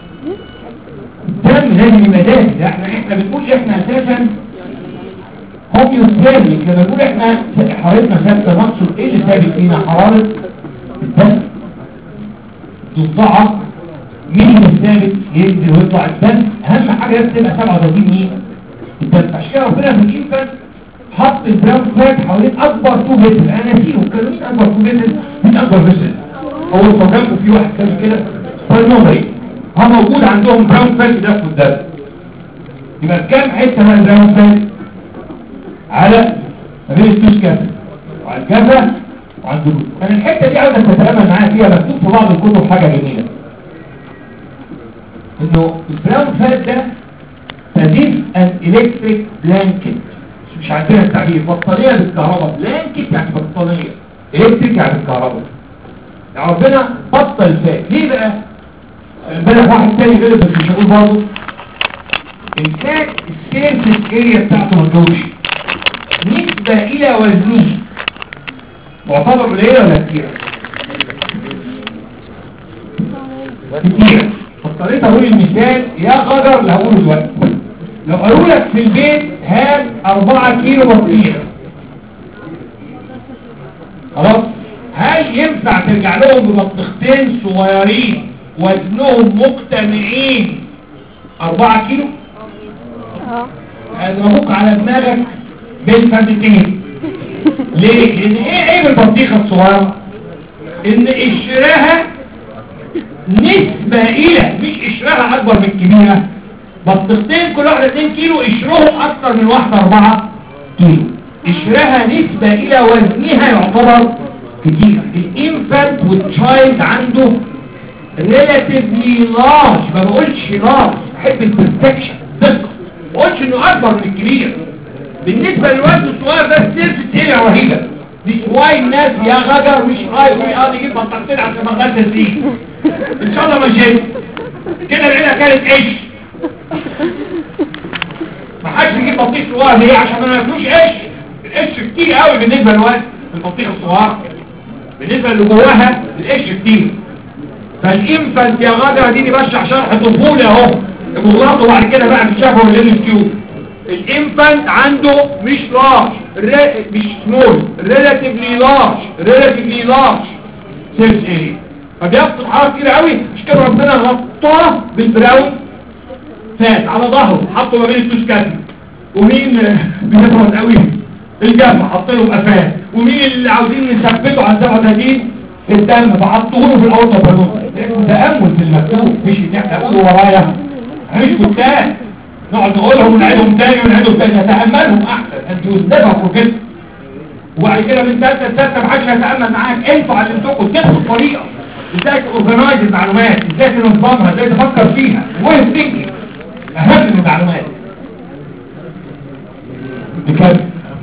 الدم لازم يبقى دافي ده احنا احنا بنقول احنا اساسا هوميوستاتيك لما نقول احنا حرارتنا ثابته نقصد ايه اللي ثابت فينا حراره الدم تضاعف مين الثابت ينزل ويطلع الدم اهم حاجه لازم تبقى 37 مين الدم عشان كده ربنا في الانفانت حط البراون فات حوالين اكبر تو فيسل انا نسيهم كانوا مين اكبر تو فيسل مين اكبر فيسل هو صدامكم في واحد كان كده فالنظري ها موجود عندهم براون فات ده في الدم يبقى كام حته من البراون فات على ما بين الميلتوس كافة وعلى الجبهة وعلى الجلود انا الحتة دي عاوزك تتأمل معايا فيها مكتوب في بعض الكتب حاجة جميلة انه البراون فات ده تزيد ان الكتريك بلانكت مش عندنا التعبير بطارية بالكهرباء بلانكت يعني بطارية الكتريك يعني بالكهرباء يعني ربنا بطل فات ليه بقى امبارح واحد تاني غلب بس مش هقول برضه الفات السيرفس اريا بتاعته ما تجوش نسبة الى وزنه معتبر قليلة ولا كتيرة؟ كتيرة فاضطريت اقول المثال يا غدر اللي هقوله دلوقتي لو قالوا لك في البيت هات 4 كيلو بطيخ خلاص هل ينفع ترجع لهم ببطيختين صغيرين وزنهم مجتمعين 4 كيلو اه اضربوك على دماغك بالفردتين ليه؟ لان ايه عيب البطيخة الصغيرة ان قشرها نسبة الى مش قشرها اكبر من الكبيرة بطيختين كل واحدة 2 كيلو قشرهم اكتر من واحدة 4 كيلو قشرها نسبة الى وزنها يعتبر كتير الانفانت والتشايلد عنده ريلاتيفلي لارج ما بقولش لارج بحب البرفكشن دقة ما بقولش انه اكبر من الكبير بالنسبة للوزن الصغير ده السيرف تقيلة رهيبة مش واي الناس يا غجر مش هاي وي اه نجيب بطاقتين عشان ما غدا فيه ان شاء الله ما جيت كده العيلة كانت عيش ما حدش يجيب بطيخ صغير ليه عشان ما ناكلوش عيش القش كتير قوي بالنسبة للوزن البطيخ الصغير بالنسبة اللي جواها القش كتير فالانفانت يا غدا دي بشرح شرح طفولي اهو المغلط وبعد كده بقى بتشافه الليل كيوب الانفانت عنده مش لارج مش سمول ريلاتيفلي لارج ريلاتيفلي لارج سيرس اريا فبيفقد حرارة كتير قوي مش كده ربنا غطاه بالبراون فات على ظهره حطه ما بين التوسكاتي ومين بيفرد قوي الجبهة حط له قفاه ومين اللي عاوزين نثبته على 37 الدم فحطوه له في الاوضه بالنص تامل في المكتوب مش ان احنا نقوله ورايا مش كتاب نقعد نقولهم ونعيدهم تاني ونعيدهم تاني نتاملهم احسن انت يذنبها كده وبعد كده من ثالثه لثالثه ما حدش هيتامل معاك انتوا علمتوكم تدخل طريقه ازاي تورجنايز المعلومات ازاي تنظمها ازاي تفكر فيها وين ثينكينج اهم من المعلومات بكده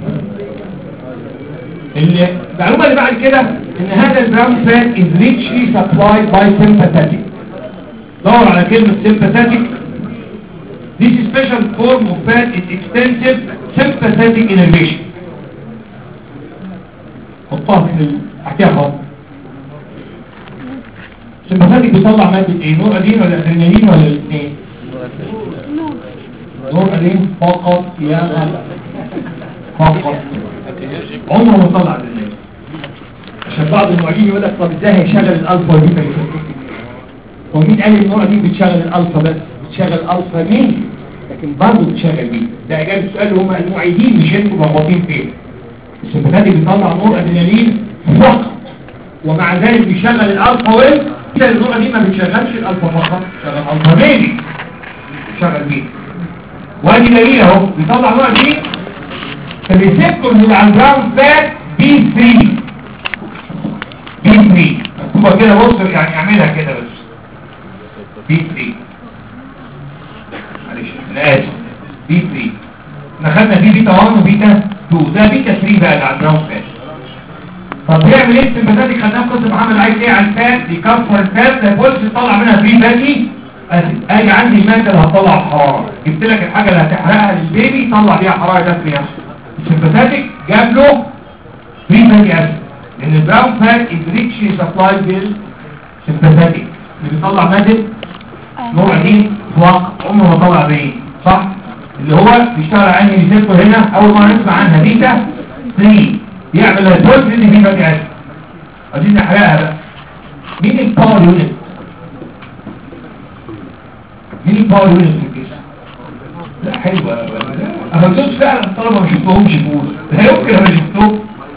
المعلومة اللي بعد كده ان هذا البراون فات is richly supplied by sympathetic دور على كلمة sympathetic This special form of fat is extensive sympathetic innervation حطها في ال- احكيها خالص sympathetic بيطلع مادة ايه نور ادين ولا ادرينالين ولا الاثنين نور ادين فقط يا غلا فقط عمره ما طلع ادرينالين عشان بعض المعيدين يقول لك طب ازاي هيشغل الالفا والبيتا هو مين قال النوع دي بتشغل الالفا بس بتشغل الالفا مين لكن برضه بتشغل بيه ده اجابه السؤال اللي هم المعيدين مش انتوا ملخبطين فيه السيمباتيك بيطلع نور ادرينالين فقط ومع ذلك بيشغل الالفا ويل كده النوع دي ما بتشغلش الالفا فقط بتشغل الالفا مين بتشغل بيه وادي دليل اهو بيطلع نوع دي فالريسبتور اللي على الجراوند فات بي 3 بي 3 مكتوبه كده بص يعني اعملها كده بس بي 3 معلش انا اسف بي 3 احنا خدنا دي بيتا 1 وبيتا 2 ده بيتا 3 بقى اللي على الجراوند فات طب بيعمل ايه السمباتيك خدناه في قصه محمد عايز ايه على الفات بيكسر الفات ده بولس يطلع منها فري فاتي اسيد اجي عندي الماده اللي هتطلع الحراره جبت لك الحاجه اللي هتحرقها للبيبي طلع بيها حراره داخل نفسه السمباتيك جاب له فري فاتي اسيد لان البراون فات از ريتشلي سبلايد بالسمباتيك اللي بيطلع ماده نوع دي فوق عمره ما طلع بايه صح اللي هو بيشتغل على انهي ريسبتور هنا اول ما نسمع عنها بيتا 3 يعمل البولس دي في فاتي اسيد عايزين نحرقها بقى مين الباور يونت مين الباور يونت في الجسم لا حلوة انا بدوش فعلا الطلبة ما شفتهمش يقول لا يمكن انا شفتهم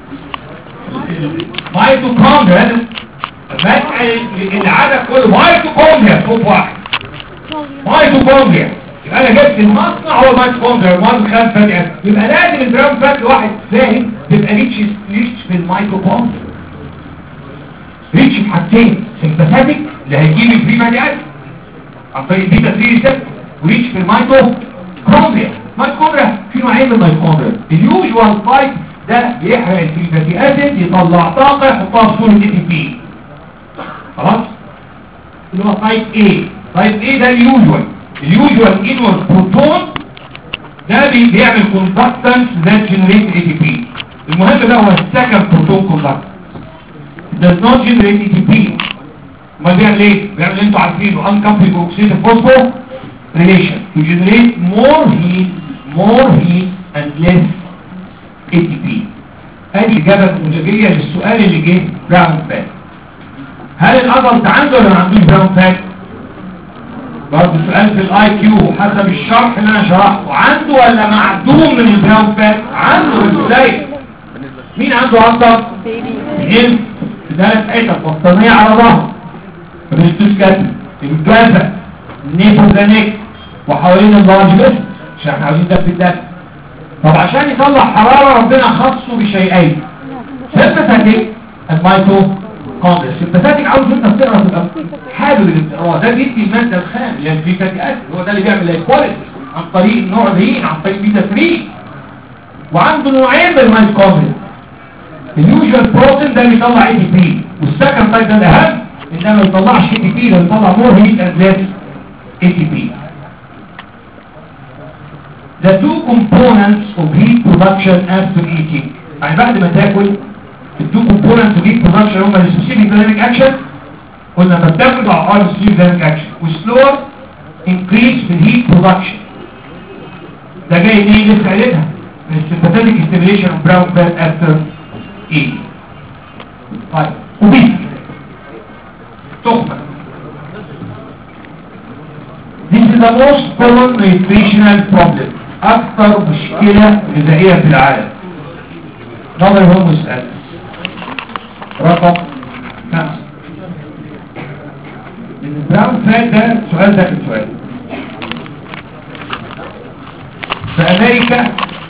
مايتوكوندريا هذا مسألة العدد كله مايتوكوندريا صوت واحد مايتوكوندريا يبقى انا جبت المصنع هو مايتوكوندريا المصنع خام فاتي اسيد يبقى لازم الجرام فات لواحد فاهم تبقى ريتش ريتش في الميتوكوندريا ريتش في حاجتين سمباثيك اللي هيجيب الفري فاتي اسيد عن طريق البيتا 3 ريسبتور وريتش في الميتوكوندريا الميتوكوندريا في نوعين من الميتوكوندريا اليوجوال تايب ده بيحرق الفري فاتي اسيد يطلع طاقه يحطها في صوره اي تي بي خلاص اللي هو تايب A تايب A ده اليوجوال اليوجوال انورد بروتون ده بي- بيعمل كوندكتنس ذات جنريت اي تي بي المهم ده هو السكند بروتون كوندكتنس does not generate ATP ما بيعمل ايه؟ بيعمل اللي انتوا عارفينه uncoupled oxidative phosphor relation to generate more heat more heat and less ATP ادي اجابه نموذجيه للسؤال اللي جه براون فات هل الادلت عنده ولا ما عندوش براون فات؟ برضه سؤال في الاي كيو حسب الشرح اللي انا شرحته عنده ولا معدوم من البراون فات؟ عنده بس قليل مين عنده اكتر؟ جيم ثلاث حتت بطانية على ظهر بريستوس كاتب الجازة النيفوزانيك وحوالين اللارج بس عشان احنا عاوزين ده في الدم طب عشان يطلع حرارة ربنا خصه بشيئين سيمباثيك المايتو كوندرس سيمباثيك عاوز انت بتقرا تبقى حابب اللي بتقراه ده بيدي المادة الخام اللي هي الفيتاتي اسيد هو ده اللي بيعمل الكواليتي عن طريق النوع دين عن طريق بيتا 3 وعنده نوعين من الميتوكوندريا اليوجوال بروتين ده بيطلع اي تي بي والسكند تايب ده الاهم انما ما يطلعش اي تي بي ده بيطلع مور هيت اند ليس اي تي بي The two components of heat production after eating يعني بعد ما تاكل the two components of heat production هما ال specific dynamic action قلنا لما بتاكل على ار specific dynamic action وسلور increase في الهيت production ده جاي منين لسه قايلينها من sympathetic stimulation of brown fat after ايه طيب وبيت تخمة This is the most common nutritional problem أكثر مشكلة غذائية في العالم نظر هو مسألة رقم خمسة البراون فات ده سؤال ده في سؤال في أمريكا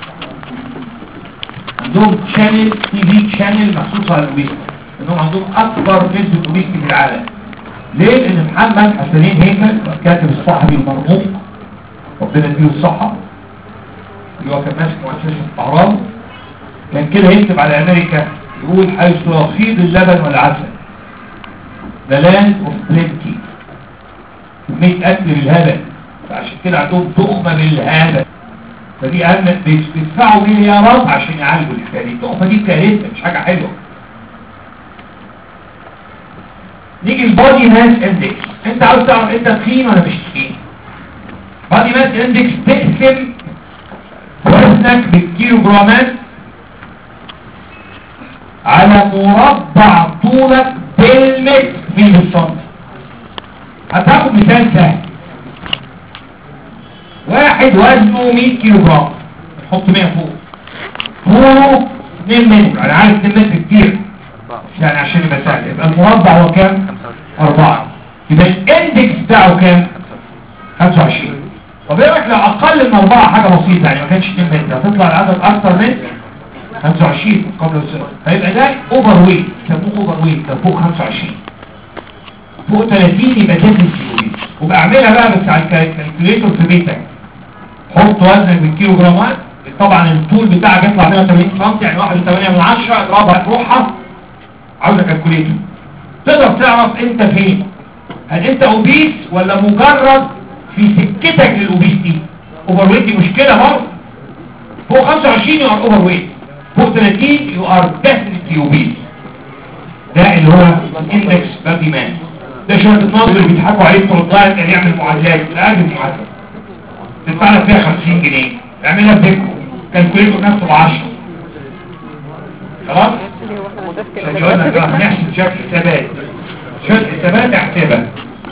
عندهم شانل تي في شانل مخصوص على الويست انهم عندهم اكبر نسبة ويست في العالم ليه؟ لان محمد حسنين هيكل الكاتب الصحفي المرموق ربنا يديله الصحة اللي هو كان ماسك مؤسسة الاعراب كان كده يكتب على امريكا يقول حيث يفيض اللبن والعسل the land of plenty كمية اكل بالهبل فعشان كده عندهم تخمة بالهبل فدي أهم بيدفعوا مليارات عشان يعالجوا الحكاية دي التحفة دي كارثة مش حاجة حلوة نيجي البودي ماس اندكس انت عاوز تعرف انت تخين ولا مش تخين بودي ماس اندكس تقسم وزنك بالكيلو جرامات على مربع طولك بالمتر مين بالسنتي هتاخد مثال سهل واحد وزنه 100 كيلو جرام حط 100 فوق طوله 2 متر انا عارف 2 متر كتير يعني عشان يبقى سهل يبقى المربع هو كام 4 يبقى الاندكس بتاعه كام 25 طب ايه رايك لو اقل من 4 حاجه بسيطه يعني ما كانش 2 متر هتطلع العدد اكتر من 25 قبل السنه فيبقى ده اوفر ويت يسموه اوفر ويت ده فوق 25 فوق 30 يبقى ديفنسي وبقى اعملها بقى بس على الكالكوليتور في بيتك حط وزنك بالكيلو جرامات طبعا الطول بتاعك يطلع 180 سم يعني 1.8 من 10 اضربها في روحها عاوزه كالكوليتور تقدر تعرف انت فين هل انت اوبيس ولا مجرد في سكتك للاوبيس دي اوفر ويت دي مشكله برضه فوق 25 يو ار اوفر ويت فوق 30 يو ار ديفنتلي اوبيس ده اللي هو اندكس بادي مان ده شويه الناظر اللي بيضحكوا عليه بتوع الدايت اللي يعمل معادلات لا دي معادله تدفع لك فيها 50 جنيه اعملها بذكره كالكوليتور نفسه ب 10 خلاص عشان يقول لك راح نحسب شكل حسابات شكل حسابات احسبها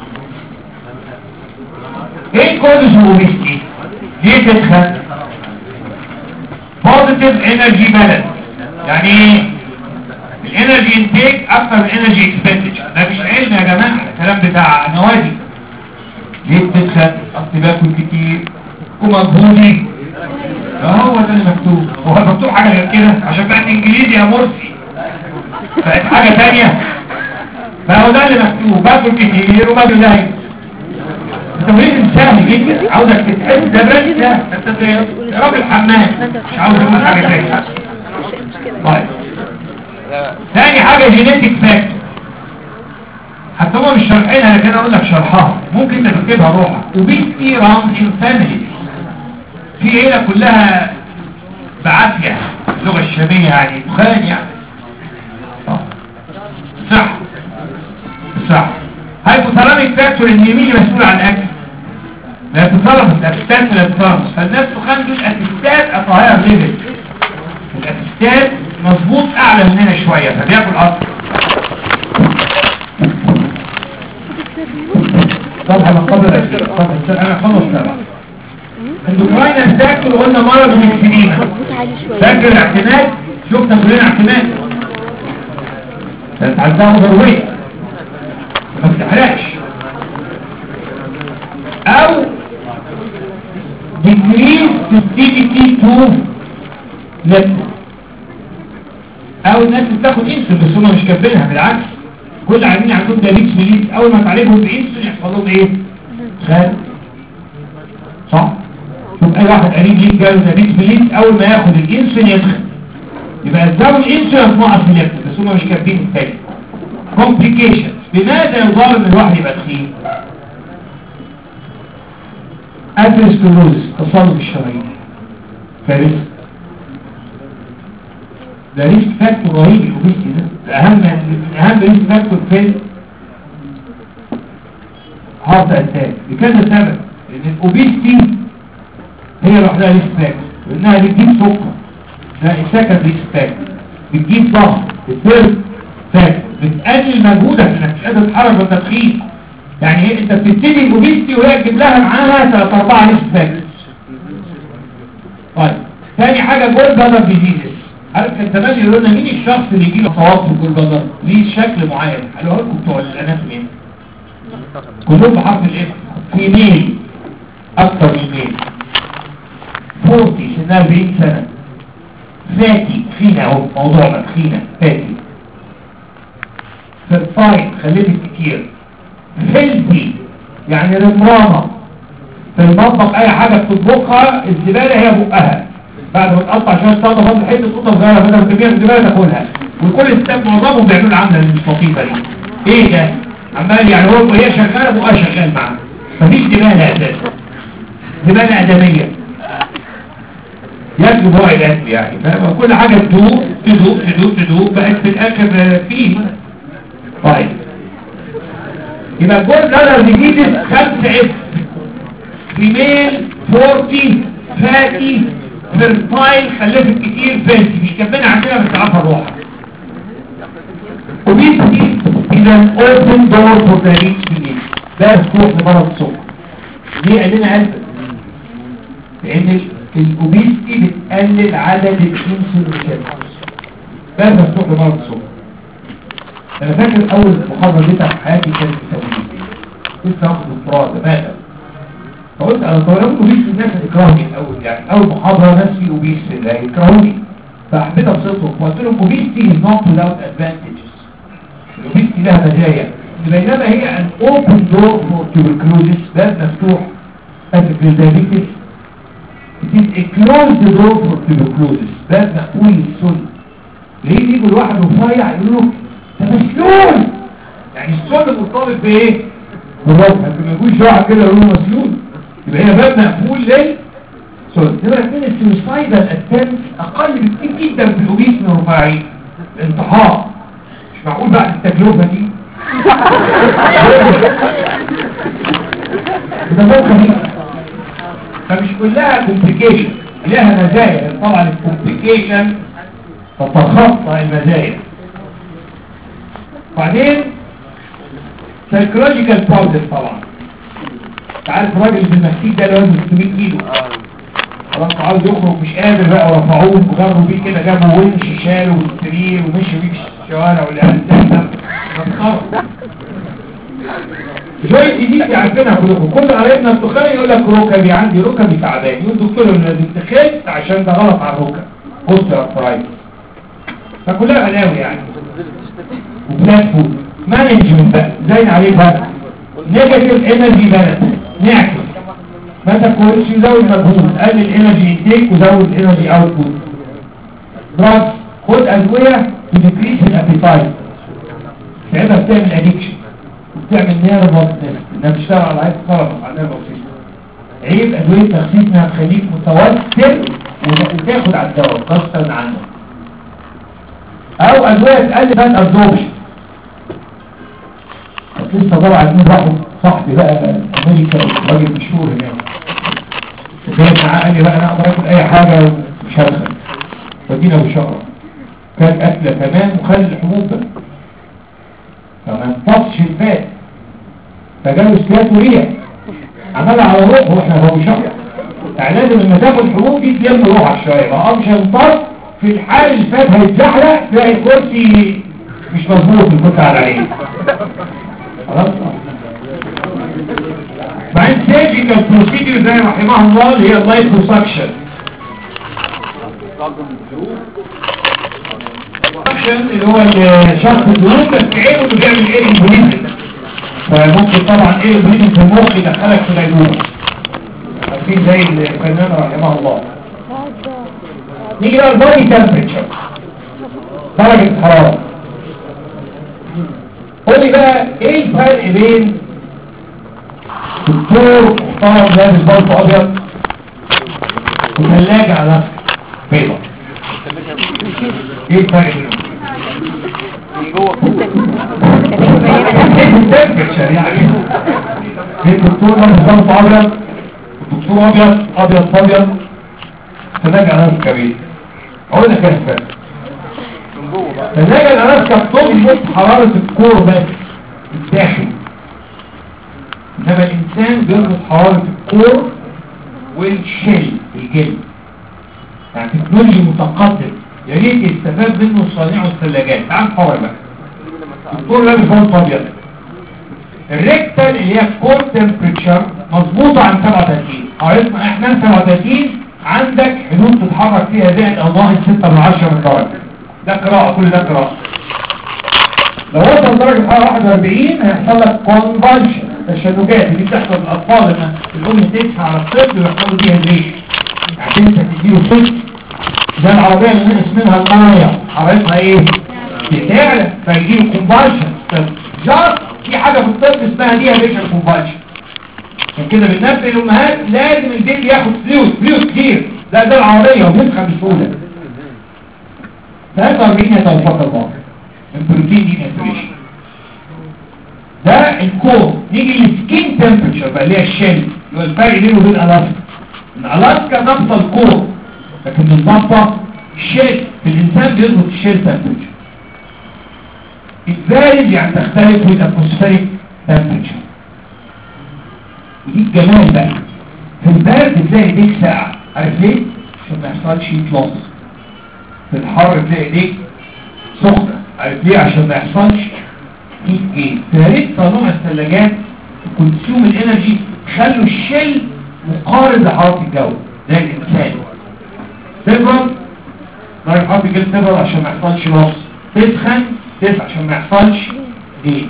ايه كودس الاوبيستي دي تدخل بوزيتيف انرجي بالانس يعني ايه الانرجي انتيك اكتر من انرجي اكسبندتشر ده مش علم يا جماعه الكلام بتاع نوادي ليه بتدخل اصل باكل كتير ومجهودي اه هو ده اللي مكتوب هو مكتوب حاجة غير كده عشان بقى انجليزي يا مرسي بقت حاجة تانية فهو ده اللي مكتوب باكل كتير وباكل دايما التمرين سهل جدا عاوزك تتحس ده بس ده انت راجل حمام مش عاوز اقول حاجة تانية طيب لا تاني حاجة جينيتك فاكتور حتى هو مش شرحينها لكن اقول لك شرحها ممكن تكتبها روحك وبيتي رام ان فاميلي في عيلة كلها بعافية اللغة الشامية يعني دخان يعني آه. صح صح هايبوثالاميك فاكتور ان مين اللي مسؤول عن الاكل لا تتصرف الاسيستات ولا تتصرف فالناس تخان دول اسيستات اطهير ليفل الاسيستات مظبوط اعلى مننا شوية فبياكل اكتر طبعا من قبل الأسئلة. طبعا انا خلص سبعة اندوكراين تاكل قلنا مرض من السنين مظبوط عالي شوية فاكر الاعتماد شفنا كلنا اعتماد ده تعزها ضرورية ما تحرقش او decrease sensitivity to level او الناس بتاخد انسولين بس هم مش كاتبينها بالعكس كل عيانين عندهم دايابيتس ميليت اول ما تعالجهم بانسولين يحصل لهم ايه؟ خال صح؟ شوف اي واحد قريب ليك جاله دايابيتس ميليت اول ما ياخد الانسولين يدخل يبقى الدواء الانسولين ناقص الليبت بس هم مش كاتبين التاني complications بماذا يضار ان الواحد يبقى تخين؟ اتريسكلوز تصلب الشرايين كارثه ده ريسك فاكتور رهيب الاوبيستي ده ده اهم من اهم ريسك فاكتور في هارت اتاك لكذا سبب لان الاوبيستي هي لوحدها ريسك فاكتور لانها بتجيب سكر ده السكر ريسك فاكتور بتجيب ضغط الثيرد فاكتور بتقلل مجهودك انك مش قادر تتحرك وانت تخين يعني ايه انت بتبتدي الاوبيستي وهي تجيب لها معاها ثلاث اربعه ريسك فاكتور طيب ثاني حاجه جول بلادر ديزيزز عارف كان زمان يقولوا لنا مين الشخص اللي يجي له توتر جول بلادر ليه شكل معين قالوا لكم بتوع الاناتومي كلهم بحرف الاف في ميل اكتر من ميل 40 سنها 40 سنه فاتي خينه اهو موضوعنا خينه فاتي فيرفاين خليتك كتير هيلثي يعني رمرانه في المطبخ اي حاجة بتطبخها الزبالة هي بقها بعد ما تقطع شوية صودا فاضل حتة صودا صغيرة بدل ما ترميها في الزبالة تاكلها وكل الستات معظمهم بيعملوا العملة اللي مش لطيفة دي ايه ده؟ عمال يعني هو وهي شغالة بقها شغال معاها مفيش زبالة اساسا زبالة ادمية ياكلوا بوع الاكل يعني فاهم كل حاجة تدوق تدوق تدوق تدوق بقت في الاخر فيه طيب يبقى الجول بلادر ديزيز خمسة اف فيميل فورتي فاتي فيرتايل خلفت كتير فانتي مش كاتبينها عندنا بس عارفه الروح obesity is an open door for the rich female ده مفتوح لمرض السكر ليه قال لنا قلب لان الاوبيستي بتقلل عدد الانسولين ريسبتورز ده مفتوح لمرض السكر انا فاكر اول محاضره جيتها في حياتي كانت في توليد لسه واخد دكتوراه زمان فقلت انا طبعا اوبيس الناس هتكرهني الاول يعني اول محاضره ناس في اوبيس اللي هيكرهوني فحبيت ابسطهم فقلت لهم اوبيستي is not without advantages الاوبيستي لها مزايا بينما هي an open door for tuberculosis باب مفتوح اسف للدايابيتس it is a closed door for tuberculosis باب مقفول للسل ليه يجوا الواحد رفيع يقولوا له ده مسلول يعني السل مرتبط بايه؟ بالرفع لكن ما يكونش واحد كده يقول له مسلول يبقى هي باب مقفول ليه؟ سوري نمرة اثنين السويسايدال اتمس اقل بكتير جدا في الاوبيس من الرفاعين الانتحار مش معقول بعد التجربة دي ده ممكن فمش كلها كومبليكيشن لها مزايا طبعا الكومبليكيشن تتخطى المزايا بعدين سايكولوجيكال بروبلم طبعا تعرف الراجل في المكسيك ده اللي وزنه 600 كيلو خلاص عاوز يخرج مش قادر بقى ورفعوه وغروا بيه كده جابوا ونش شالوا والسرير ومشي بيه في الشوارع والعيال ده مسخره جوي دي دي يعني عارفينها كلكم كل قرايبنا التخان يقول لك ركبي عندي ركبي تعبان يقول دكتور لازم تخلت عشان ده غلط على الركب بص يا فرايد فكلها بلاوي يعني وبلاد فود مانجمنت بقى زين عليه بقى نيجاتيف انرجي بالانس نعكس ما تاكلش يزود مجهود قلل انرجي انتيك وزود انرجي اوتبوت دراجز خد ادويه تديكريس الابيتايت ساعتها بتعمل ادكشن وبتعمل نيرفسنس انها بتشتغل على عايز خرف على نيرفسنس عيب ادويه تخسيس انها تخليك متوتر وتاخد على الدواء غصبا عنه او ادويه تقلل فات ابزوربشن لسه طبعا عايزين راحوا صاحبي بقى امريكا راجل مشهور هناك وكان معاه قال لي بقى انا اقدر اكل اي حاجه ومش هدخل ودينا بالشقه كانت اكله تمام وخلي الحبوب بقى فما انفضش الفات فجاله سكات وريح عملها على روحه واحنا هو شقه يعني لازم لما تاخد حبوب دي تلم روحك شويه ما اه مش هينطر في الحال اللي فات هيتزحلق تلاقي الكرسي مش مظبوط اللي كنت على عليه خلاص بعدين سيرجيكال بروسيدير زي رحمه الله اللي هي اللايبوسكشن سكشن اللي هو الشخص الدهون بس عينه اللي بيعمل ايه البوليزم فممكن طبعا ايه البوليزم في المخ يدخلك في العيون عارفين زي الفنان رحمه الله نيجي بقى البودي تمبريتشر درجة الحرارة قول لي بقى ايه الفرق بين دكتور محترم لابس بلطو ابيض وثلاجة على بيضة ايه الفرق بينهم؟ ايه التمبريتشر يعني ايه الدكتور لابس بلطو ابيض الدكتور ابيض ابيض ابيض ثلاجة على كبير اقول لك ايه الفرق فلاجة الأناسكا بتضبط حرارة الكور بس الداخل إنما الإنسان بيضبط حرارة الكور والشيل الجلد يعني تكنولوجي متقدم يا ريت يستفاد منه صانع الثلاجات تعال حوالي بقى الدكتور لابس بلط ابيض الريكتال اللي هي الكور تمبريتشر مظبوطه عن 37 قريتنا احنا 37 عندك حدود تتحرك فيها زائد او ناقص 6 من 10 من درجه ده قراءة كل ده قراءة لو وصل درجة حرارة 41 هيحصل لك كونفالشن التشنجات دي بتحصل للأطفال لما الأم تدفع على الطفل ويحصل له دي هدريش يعني انت تديله طفل زي العربية اللي نقص منها المية حرارتها ايه؟ بتعلى فيجيله كونفالشن جاست في حاجة في الطفل اسمها دي هدريشن كونفالشن عشان كده بننبه الأمهات لازم البيبي ياخد فلوس فلوس كتير ده ده العربية وبيسخن بسهولة 43 يتوفق الله من بروتين دي ناتريشن ده الكور نيجي للسكين تمبرتشر بقى اللي هي الشل اللي هو الفرق بينه وبين الاسكا ان الاسكا نبضه الكور لكن النبضه الشل في الانسان بيظبط الشل تمبرتشر الفارج يعني تختلف من الاتموسفيريك تمبرتشر ودي الجمال بقى في البرد تلاقي ايديك ساقعه عارف ليه؟ عشان ما يحصلش هيت لوس في الحر تلاقي ايديك سخنة عارف ليه عشان ما يحصلش هيت جين فياريت صنوع الثلاجات كونسيوم الانرجي خلوا الشل مقارب لحرارة الجو زي الانسان تبرد درجة حرارة الجو تبرد عشان ما يحصلش نص تسخن تسخن عشان ما يحصلش ايه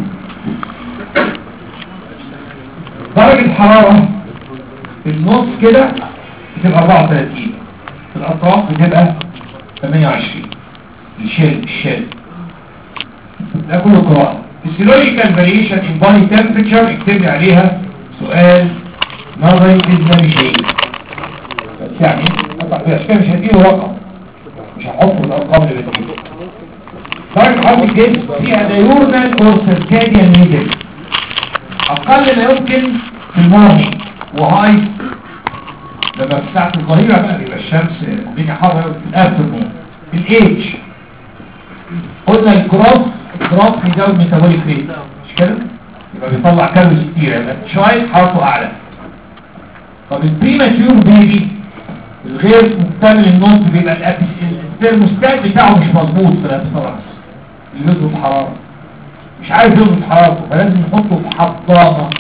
درجة الحرارة في النص كده بتبقى 34 في الأطراف بتبقى 28 الشيل الشيل ده كله قراءة physiological variation in body temperature اكتب لي عليها سؤال نظري إذن شيء بس يعني عشان مش هديله رقم مش هحطه الأرقام اللي بديله درجة حرارة الجسم فيها diurnal or circadian rhythm أقل ما يمكن في المورنينج وهاي لما في ساعة الظهيرة بقى بيبقى الشمس الدنيا حر في الافternoon الايدج قلنا الكروس الكروس بيزود ميتابوليك ريت مش كده يبقى بيطلع كالوريز كتير يبقى شوية حرارته اعلى طب البريماتيور بيبي الغير مكتمل النص بيبقى الثيرموستات بتاعه مش مظبوط في الابستراكس اللي بيظبط حرارة مش عارف يظبط حرارته فلازم نحطه في حضانة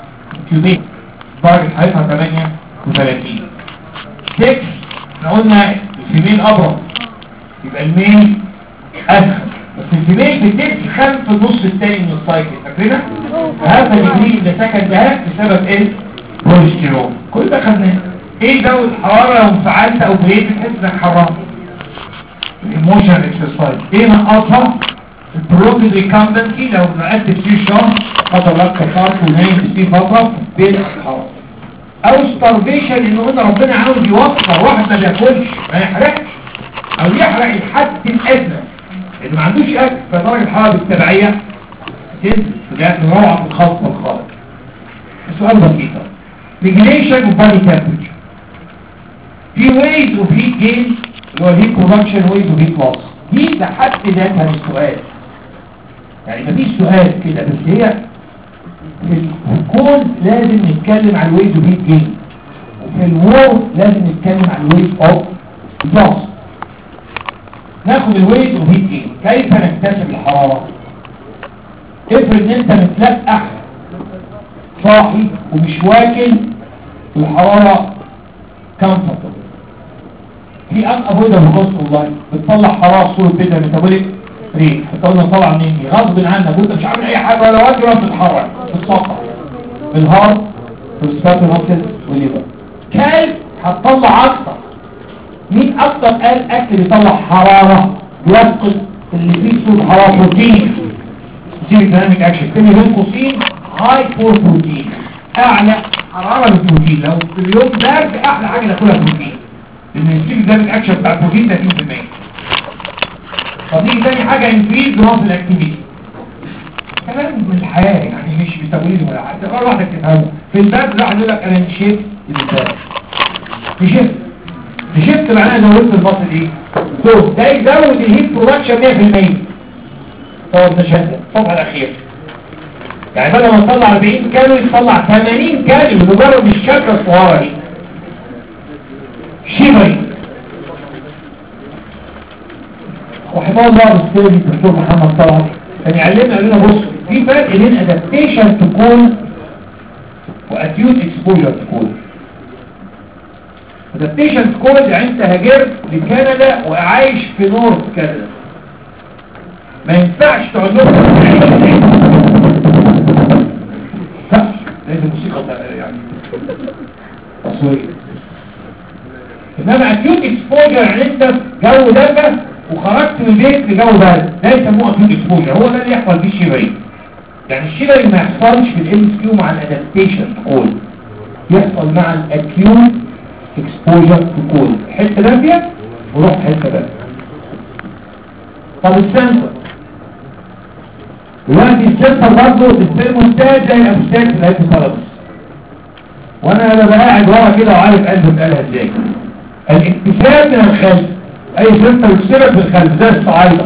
كيوبيك درجة حرارتها 38 6 احنا قلنا الفيميل ابرد يبقى الميل اسخن بس الفيميل بتسخن في النص الثاني من السايكل فاكرينها؟ هذا الجديد ده سكن ده بسبب ايه؟ بروجستيرون كل ده خدناه ايه ده الحرارة لو انفعلت او بريد بتحس انك حرام الايموشن اكسرسايز ايه نقصها البروتين ريكامبنسي لو نقلت كتير شهر خطر لك كفارت ونايم كتير فترة بين الحرارة او ستارفيشن ان قلنا ربنا عاوز يوفر واحد ما بياكلش ما يحرقش او يحرق الحد الادنى اللي ما عندوش اكل فدرجة الحرارة بالتبعية تنزل فده روعة الخلق والخالق السؤال بسيط regulation of body temperature في ways of heat gain اللي هو heat production ways of heat loss دي لحد ذاتها السؤال يعني مفيش سؤال كده بس هي في الكون لازم نتكلم عن ways of heat gain وفي الوور لازم نتكلم عن ways of loss ناخد الويز of heat gain كيف نكتسب الحرارة افرض ان انت متلقح صاحي ومش واكل الحرارة كامفورتبل في ان افويدبل كوست والله بتطلع حرارة صورة بيتا ميتابوليك ريت فقلنا طلع منين دي غصب عنك وانت مش عامل اي حاجة ولا واكل ولا بتتحرك بتسقط بالهارت والسبات المصل والليفر كيف هتطلع اكتر مين اكتر قال اكل بيطلع حرارة يفقد اللي فيه صورة حرارة بروتين زي ديناميك اكشن تاني بين قوسين هاي فور بروتين اعلى حرارة للبروتين لو في اليوم برد احلى حاجة ناكلها بروتين لان السيل ديناميك اكشن بتاع البروتين 30% طب نيجي تاني حاجة انكريز جراف الاكتيفيتي كلام من الحياة يعني مش ميتابوليزم ولا حاجة تقرر واحدة تفهمه في البرد راح يقول لك انا نشفت البرد نشفت نشفت معناها زودت البطن ايه؟ دوز ده يزود الهيت برودكشن 100% طب نشهد الصفحة الأخيرة يعني بدل ما تطلع 40 كالوري تطلع 80 كالوري بمجرد الشكرة الصغيرة دي شيبري رحمه الله الاستاذ الدكتور محمد طلعت كان يعلمنا قال لنا بص في فرق بين ادابتيشن تو كول واكيوت اكسبوجر تو كول ادابتيشن تو كول يعني انت هاجرت لكندا وعايش في نورث كندا ما ينفعش تقعد له لا لازم موسيقى يعني تصوير انما اكيوت اكسبوجر يعني انت في جو دفا وخرجت من البيت لجو بارد ده يسموه اكيوت اكسبوجر هو ده اللي يحصل فيه الشيبري يعني الشيبري ما يحصلش في الام اس كيو مع الادابتيشن كول يحصل مع الاكيوت اكسبوجر كول حته دافيه وروح حته بارده طب السنسور دلوقتي السنسور برضه الثيرموستات زي الامستات في الهيبوثالاموس وانا انا بقى قاعد ورا كده وعارف قلبي بقالها ازاي الاكتساب من الخلف اي سنسور يكسبك في الخلف زي الصعايده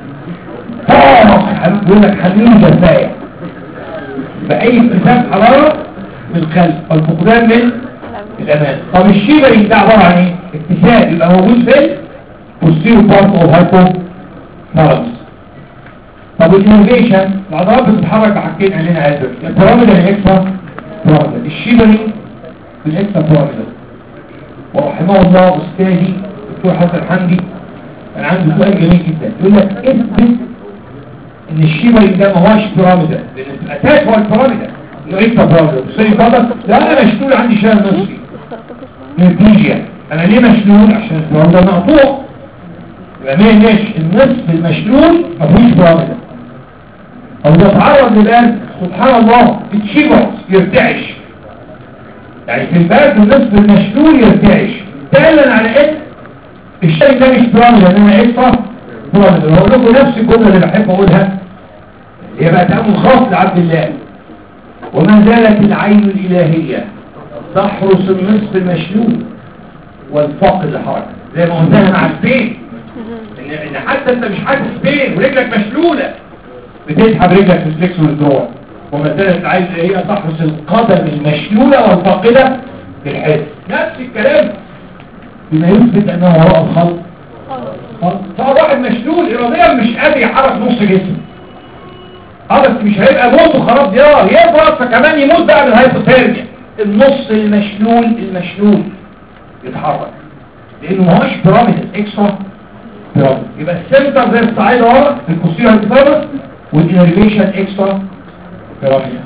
يقول لك خليني جفاية بأي اكتساب حرارة من الخلف والفقدان من الأمان طب الشيبري ده عبارة عن ايه؟ اكتساب يبقى موجود فين؟ posterior part of hypothalamus طب الانوفيشن العضلات بتتحرك بحاجتين قالنا عادل البيراميدال الاكسترا بيراميدال الشيبري بالاكسترا بيراميدال ورحمه الله استاذي الدكتور حسن حمدي كان عنده سؤال جميل جدا يقول لك اثبت ان الشيبري ده ما هوش بيراميدال لان الاساس هو البيراميدال الاكسترا بيراميدال السوري فضل لا انا مشلول عندي شلل نصفي نتيجه انا ليه مشلول عشان البيراميدال مقطوع يبقى ما ليش النصف المشلول مفيش بيراميدال او ده اتعرض للقلب سبحان الله الشيبرز يرتعش يعني في البلد النصف المشلول يرتعش دالا على ان الشيء ده مش بيراميدال انما اكسترا بيراميدال هقول لكم نفس الجمله اللي بحب اقولها هي بقى تامل خاص لعبد الله وما زالت العين الالهيه تحرس النصف المشلول والفاقد لحركه زي ما قلناها مع البين ان إن حتى انت مش حاسس بين ورجلك مشلوله بتسحب رجلك في الفليكس والدروع وما زالت العين الالهيه تحرس القدم المشلوله والفاقده للحس نفس الكلام بما يثبت انه وراء الخلق صار واحد مشلول اراديا مش قادر يحرك نص جسمه اه بس مش هيبقى موت وخلاص ديار يبرد فكمان يموت بقى من الهايبوثيرميا النص المشلول المشلول يتحرك لانه ما هوش بيراميدال اكسترا بيراميدال يبقى السنتر زي الصعيد ورا في الكوستيريور هايبوثيرمس والانرفيشن اكسترا بيراميدال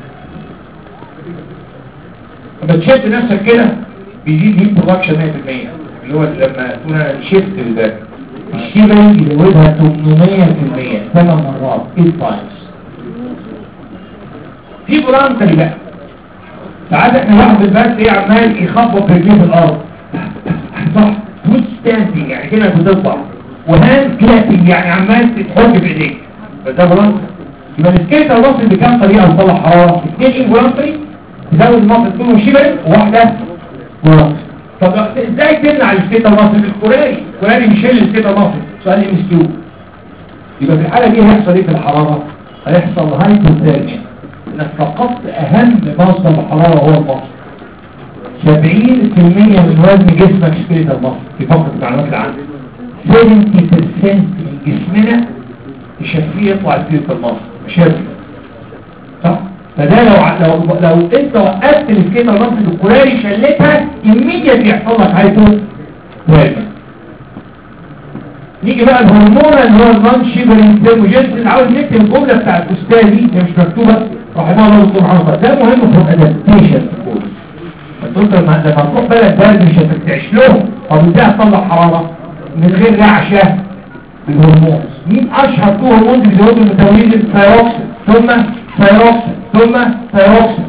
لما تشد نفسك كده بيزيد هيت برودكشن 100% اللي هو لما تقول انا شفت الباب الشيبه يزودها 800% ثمان مرات 8 تايمز في برانتري بقى ساعات احنا واحد بالبس ايه عمال يخبط رجليه في الارض صح فوت ستاندنج يعني كده بتطلع وهاند كلابنج يعني عمال تتحط بايديك فده برانتري يبقى السكيتر واصل بكام طريقه لطلع حراره اثنين انفولانتري تزود المصل تكون شبه وواحده برانتري طب ازاي تمنع السكيتر مصل بالكوراري الكوراري مش هيل السكيتر مصل سؤال ام اس كيو يبقى في الحاله دي هيحصل ايه في الحراره هيحصل هايبوثيرميا انك فقدت اهم مصدر الحراره هو المصل 70% من وزن جسمك سكيلتال مصل في فقط المعلومات العامه 70% من جسمنا يشفيه يطلع سكيلتال مصل مش هيرجع صح فده لو لو لو انت وقفت السكيلتال مصل الكوراري شلتها immediately يحصل لك هايبوثيرميا نيجي بقى الهرمون اللي هو النون شيبرين ثيرموجينسيس عاوز نكتب الجمله بتاع الاستاذ دي هي مش مكتوبه رحمه الله سبحانه وتعالى ده مهم في الادابتيشن انت لما لما تروح بلد برد مش هتعيش لهم طب ازاي هتطلع حراره من غير رعشه بالهرمون مين اشهر تو هرمون بيزودوا الميتابوليزم ثايروكسين ثم ثايروكسين ثم ثايروكسين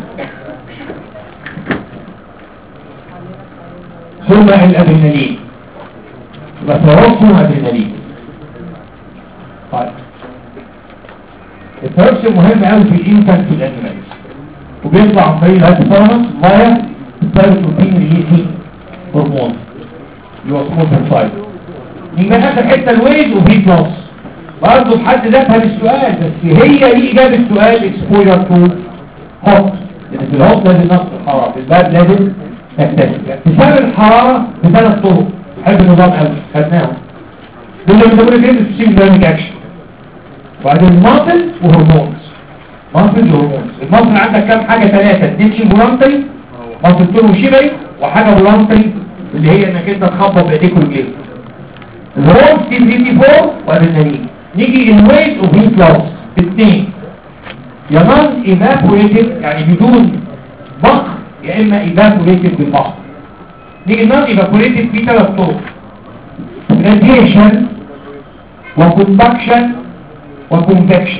ثم الادرينالين يبقى ثايروكسين وادرينالين طيب الثايروكسين مهم قوي في الانفانت في الانيمالز وبيطلع عن طريق الهايبوثالاموس فايا الثايروكسين ريليسينج هرمون اللي هو اسمه سايد يبقى اخر حته الويز وفي بلس برضه بحد ذاتها للسؤال بس هي دي اجابه السؤال اكسبوجر تو هوت لان في الهوت لازم نفس الحراره في الباب لازم نكتشف اكتساب الحراره بثلاث طرق حب النظام قوي خدناهم دول اللي بيقولوا كده في دايناميك اكشن وبعدين ماسل وهرمونز ماسل وهرمونز الماسل عندك كام حاجه ثلاثه اتنين بولانتري ماسل تون وشيبري وحاجه بولانتري اللي هي انك انت تخبط بايديك ورجليك الهرمون سي 3 تي 4 وادرينالين نيجي الويت اوف هيت لوس اثنين يا نون ايفابوريتد يعني بدون بخر يا اما ايفابوريتد بالبخر نيجي النون ايفابوريتد في ثلاث طرق راديشن وكوندكشن وكونفكشن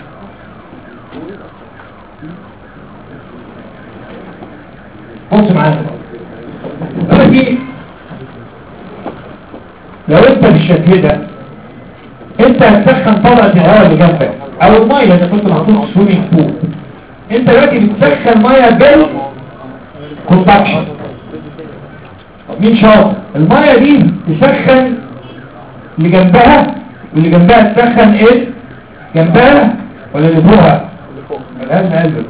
بص معايا دلوقتي لو انت بالشكل ده انت هتسخن طبقة الهواء اللي جنبك او المية اللي انت كنت محطوط سويمنج بول انت دلوقتي بتسخن مية بال كوندكشن طب مين شاطر المية دي تسخن اللي جنبها واللي جنبها تسخن ايه جنبها ولا اللي فوقها ملهاش قلب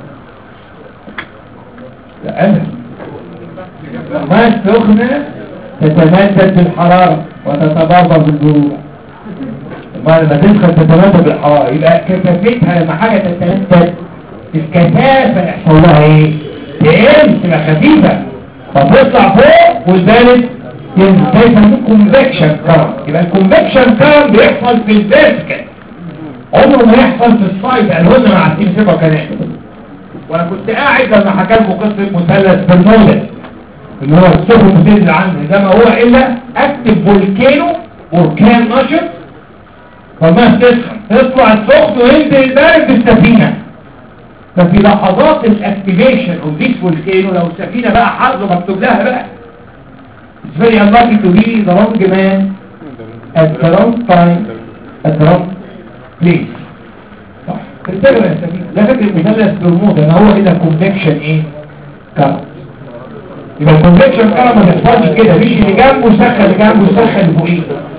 لا قلب المية السخنة تتمدد بالحرارة وتتبادر بالبرودة المية لما تسخن تتمدد بالحرارة يبقى كثافتها لما حاجة تتمدد الكثافة يحصل لها ايه؟ تقل تبقى خفيفة فتطلع فوق والبارد ينزل ده يسموه كونفكشن كارم يبقى الكونفكشن كارم بيحصل في الفيرتيكال عمره ما يحصل في السايد يعني قلنا مع التيم سيبا كمان وانا كنت قاعد لما حكى لكم قصه مثلث برنولد اللي هو السفن بتنزل عنه ده ما هو الا اكتف فولكانو بركان نشط فما تسخن تطلع السخن وينزل البارد بالسفينه ففي لحظات الاكتيفيشن اوف ذيس فولكانو لو السفينه بقى حظه مكتوب لها بقى It's very unlucky to be the wrong man at the wrong time at the wrong place. صح تنتبه يا سبيل لا فكر مثلث برمودا ما هو إلا convection ايه؟ كرم يبقى الكونفكشن كرم ما تحصلش كده مش اللي جنبه سخن اللي جنبه سخن اللي فوقيه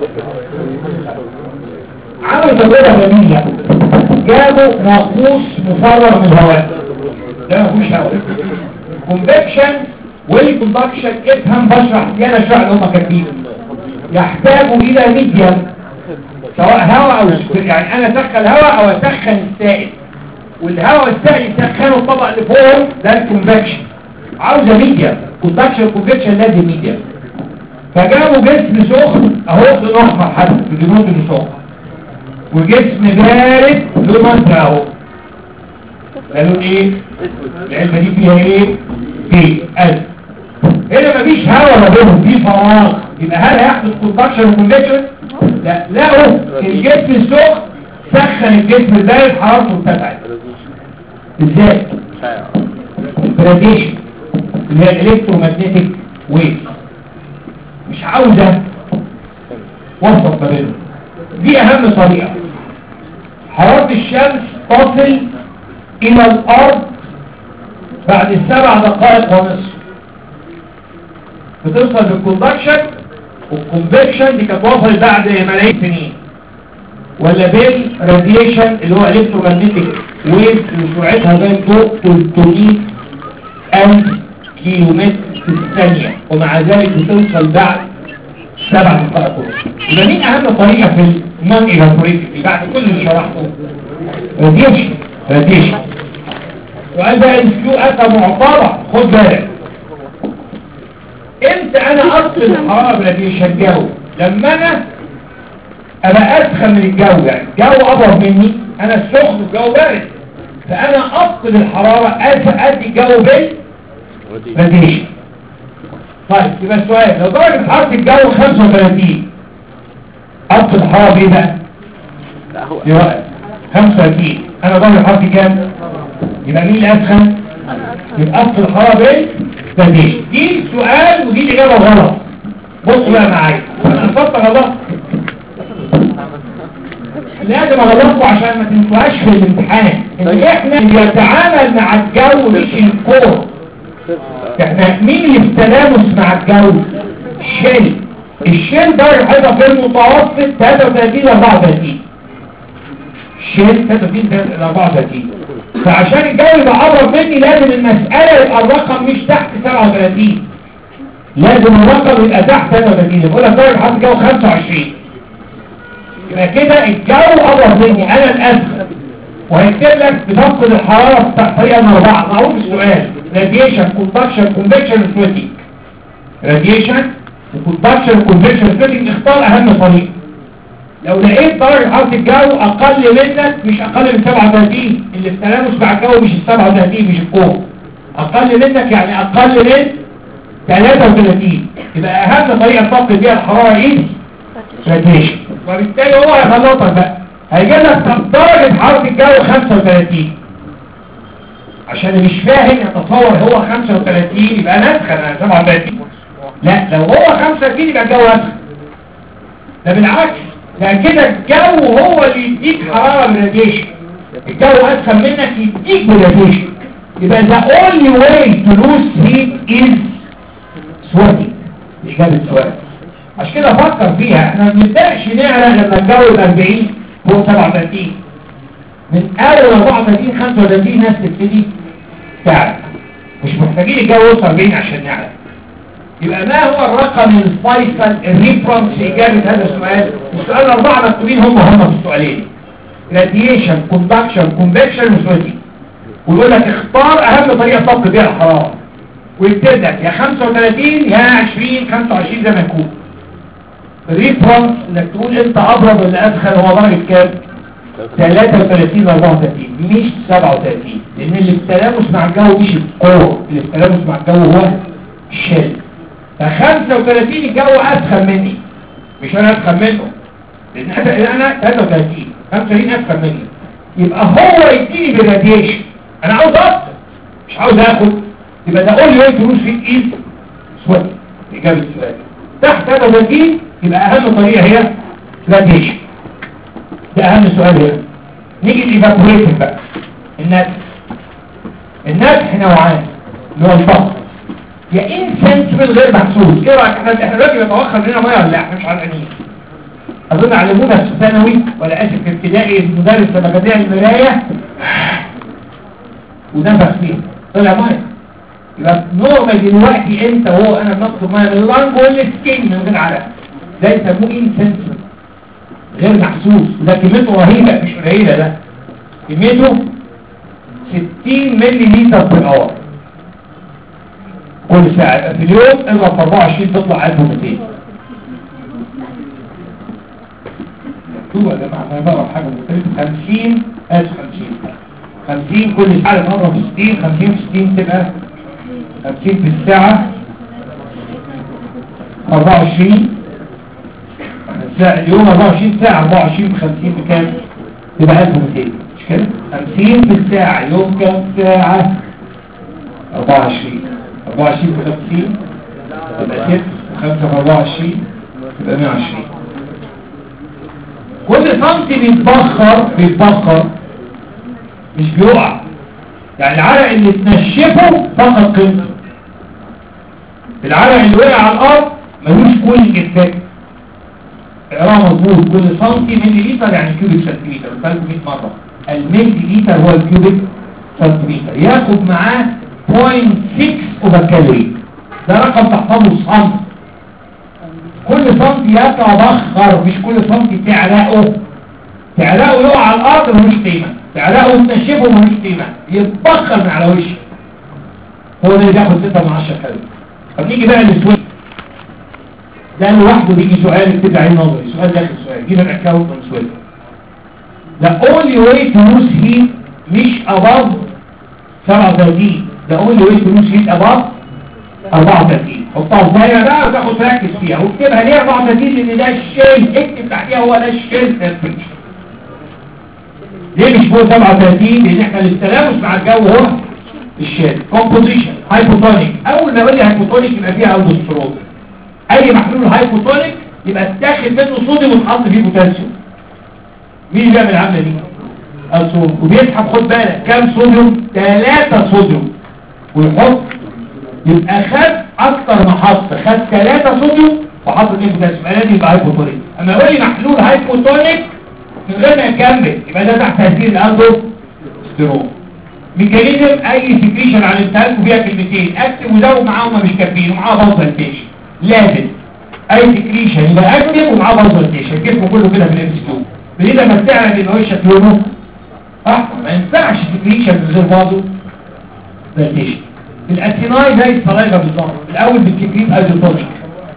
عملوا تجربة جميلة جابوا ناقوس مفرغ من الهواء ده ما فيهوش هواء convection والكوندكشن افهم بشرح زيادة شرح اللي هم كاتبين يحتاج الى ميديم سواء هواء او سكر يعني انا اسخن هواء او اسخن السائل والهواء السائل يسخنه الطبق اللي فوق ده الكونفكشن عاوزه ميديا كونفكشن كونفكشن لازم ميديا فجابوا جسم سخن اهو لون احمر حتى الجنود اللي سخن وجسم بارد لون ازرق اهو ده لون ايه؟ العلبه دي فيها ايه؟ في قلب هنا مفيش هواء ما بينهم في فراغ يبقى هل هيحدث كونفكشن وكونفكشن؟ لا لقوا الجسم السخن سخن الجسم البارد حرارته ارتفعت ازاي؟ الراديشن اللي هي الالكترومagnetic ويف مش عاوزة وسط ما بينهم دي اهم طريقة حرارة الشمس تصل الى الارض بعد السبع دقائق ونصف بتوصل بالكوندكشن والكونفكشن دي كانت وصلت بعد ملايين سنين ولا بالراديشن اللي هو الكترومagnetic ويف اللي سرعتها زي الضوء 300 ألف كيلومتر في الثانية ومع ذلك بتوصل بعد سبع دقائق ونص. يبقى مين أهم طريقة في النون إيفابوريتيف بعد كل اللي شرحته؟ راديشن راديشن وقال بقى الفلو أتى معتبر خد بالك امتى انا افصل الحرارة براديشن جو لما انا ابقى اسخن من الجو يعني الجو ابرد مني انا السخن والجو بارد فانا افقد الحرارة ادي الجو بالراديشن طيب يبقى السؤال لو درجة حرارة الجو 35 افقد الحرارة بايه بقى؟ لا هو دي رأي 35 انا درجة حرارتي كام؟ يبقى مين اللي اسخن؟ يبقى افقد الحرارة بالراديشن دي سؤال ودي الاجابة غلط بصوا بقى معايا انا افضل غلط لازم اغلطكم عشان ما تنسوهاش في الامتحان ان احنا بنتعامل مع الجو مش الكور احنا مين اللي في تلامس مع الجو الشيل الشيل درجة حيطة في المتوسط 33 ل 34 الشيل 33 ل 34 فعشان الجو يبقى قرب مني لازم المسألة يبقى الرقم مش تحت 37 لازم الرقم يبقى تحت 33 يقول لك درجة حرارة الجو 25 يبقى كده الجو قرب مني انا الاسخن وهيكتب لك بتفقد الحرارة بتاع طريقة من اربعة معروف السؤال راديشن كونتاكشن كونفكشن سويتنج راديشن وكونتاكشن كونفكشن سويتنج اختار اهم طريقة لو لقيت درجة حرارة الجو اقل منك مش اقل من 37 اللي في تلامس مع الجو مش ال 37 مش الفوق اقل منك يعني اقل من 33 يبقى اهم طريقة تفقد بيها الحرارة ايه؟ راديشن وبالتالي هو هيخلطك بقى هيجيب لك طب درجة حرارة الجو 35 عشان اللي مش فاهم يتصور هو 35 يبقى انا ادخل انا 37 لا لو هو 35 يبقى الجو ادخل ده بالعكس ده كده الجو هو اللي يديك حرارة بالراديشن الجو ادخل منك يديك بالراديشن يبقى the only way to lose heat is sweating إجابة سؤال عشان كده فكر فيها احنا ما بنبداش نعرق لما الجو يبقى 40 فوق 37 من اول 34 35 ناس تبتدي تعرق مش محتاجين الجو يوصل 40 عشان نعرق يبقى ما هو الرقم الفيصل الريفرنس في اجابه هذا السؤال السؤال الاربعه مكتوبين هم هم في السؤالين راديشن كوندكشن كونفكشن وسويتنج ويقول لك اختار اهم طريقه تفقد بيها الحراره ويكتب لك يا 35 يا 20 25 زي ما يكون الريفرنس انك تقول انت ابرد ولا ادخل هو درجة كام 33 34 مش 37 لان اللي في التلامس مع الجو مش القوة اللي في التلامس مع الجو هو الشل ف 35 الجو ادخل مني مش انا ادخل منه لان انا لأن انا 33 35 ادخل مني يبقى هو يديني بالراديشن انا عاوز اكتر مش عاوز اخد يبقى ده قول لي وين تروس في الايد سوات اجابه السؤال تحت 33 يبقى اهم طريقة هي راديشن ده اهم سؤال هنا نيجي الايفابوريشن بقى النفس النفس نوعان اللي هو الضغط يا انسنسبل غير محسوس ايه رايك احنا احنا دلوقتي بيتوخر مننا ميه ولا لا احنا مش عارفين اظن علمونا في ثانوي ولا اسف في ابتدائي المدرس لما كان بيعمل المرايه ونفخ فيها طلع ميه يبقى نورمال دلوقتي انت وهو انا بنطلب ميه من اللنج والسكين من غير عرق ده يسموه انسنسبل غير محسوس وده كميته رهيبه مش قليله ده كميته ملي لتر بر اور كل ساعة يبقى في اليوم اضرب في 24 تطلع 1200 مكتوبة يا جماعة انا بقرا حاجة مختلفة 50 اسف 50 50 كل ساعة نضرب في 60 50 في 60 تبقى 50 في الساعة 24 الساعة اليوم 24 ساعة 24 في 50 بكام؟ يبقى 1200 مش كده؟ 50 في الساعة يوم كام ساعة؟ 24 24 في 50 يبقى 6 5 في 24 يبقى 120 كل سنتي بيتبخر بيتبخر مش بيقع يعني العرق اللي تنشفه فقط قيمته العرق اللي وقع على الارض ملوش كولينج افكت اقراها مظبوط كل سنتي ملي لتر يعني كيوبيك سنتيمتر قلت لكم 100 مره الملي لتر هو الكيوبيك سنتيمتر ياخد معاه 0.6 اوفر كالوري ده رقم تحفظه صم كل سنتي يتبخر مش كل سنتي تعرقه تعرقه يقع على الارض ملوش قيمه تعرقه وتنشفه ملوش قيمه يتبخر من على وشه هو ده اللي بياخد 6 من 10 كالوري طب نيجي بقى للسويد ده لوحده بيجي سؤال اكتب عليه نظري سؤال داخل سؤال جيب الاكونت من سويد The only way to lose heat مش above 37 The only way to lose heat above 34 حطها في دايره بقى وتاخد تركز فيها واكتبها ليه 34 لان ده الشيل اكتب تحتيها هو ده الشيل تمبريتشر ليه مش فوق 37 لان احنا التلامس مع الجو هو الشيل كومبوزيشن هايبوتونيك اول ما اقول لي هايبوتونيك يبقى فيها الدوسترون اي محلول هايبوتونيك يبقى اتاخد منه صوديوم وتحط فيه بوتاسيوم مين اللي بيعمل العمله دي الصوديوم وبيسحب خد بالك كام صوديوم 3 صوديوم ويحط يبقى خد اكتر محطه خد 3 صوديوم وحط 2 بوتاسيوم يبقى لازم يبقى هايبوتونيك اما يقول لي محلول هايبوتونيك من غير ما يكمل يبقى ده تحت تاثير الاندوستيرون ميكانيزم اي سكريشن على الانتهاك فيها كلمتين اكتب وزود معاهم مش كافيين ومعاه بلزنتيشن لازم اي سكريشن يبقى اكتب ومعاه بلزنتيشن الجسم كله كده في الام اس كيو بدينا لما تعرف ان وشك لونه احمر ما ينفعش سكريشن من غير برضه بلزنتيشن الاسيناي زي الصلايبه بالظبط الاول بالسكريت ايزوتونيك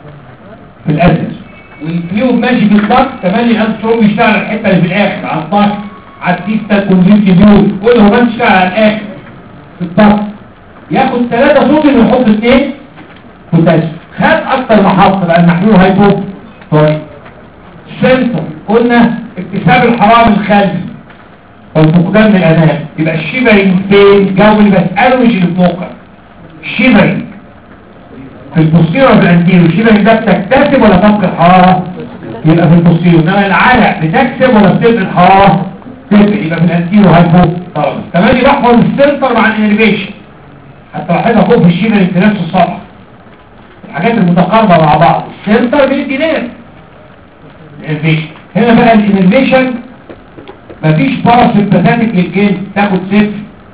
في الاسيد والكليوب ماشي بالضغط كمان الانستروم بيشتغل على الحته اللي في الاخر على الضغط على التيستا كونفيرتيبيول كل هو بيشتغل على الاخر في الضغط ياخد ثلاثة صوديوم ويحط اثنين بوتاسيوم خد اكتر محطة بقى المحلول هايبو طيب سنتر قلنا اكتساب الحرام الخلفي والفقدان من الامام يبقى الشيفرنج فين الجو اللي بسأله مش اللي في موقع الشيفرنج في البوستيرو في الانتيرو الشيفرنج ده بتكتسب ولا تفقد الحرارة يبقى في البوستيرو انما العرق بتكسب ولا بتفقد الحرارة تفقد يبقى في الانتيرو هايبو طبعا كمان يبحفظ السنتر مع الانرفيشن حتى لاحظها فوق في الشيفرنج في نفس السطح الحاجات المتقاربة مع بعض السنتر بالانتينير الانرفيشن هنا بقى الانرفيشن مفيش باراسمباثاتيك للجن تاخد صفر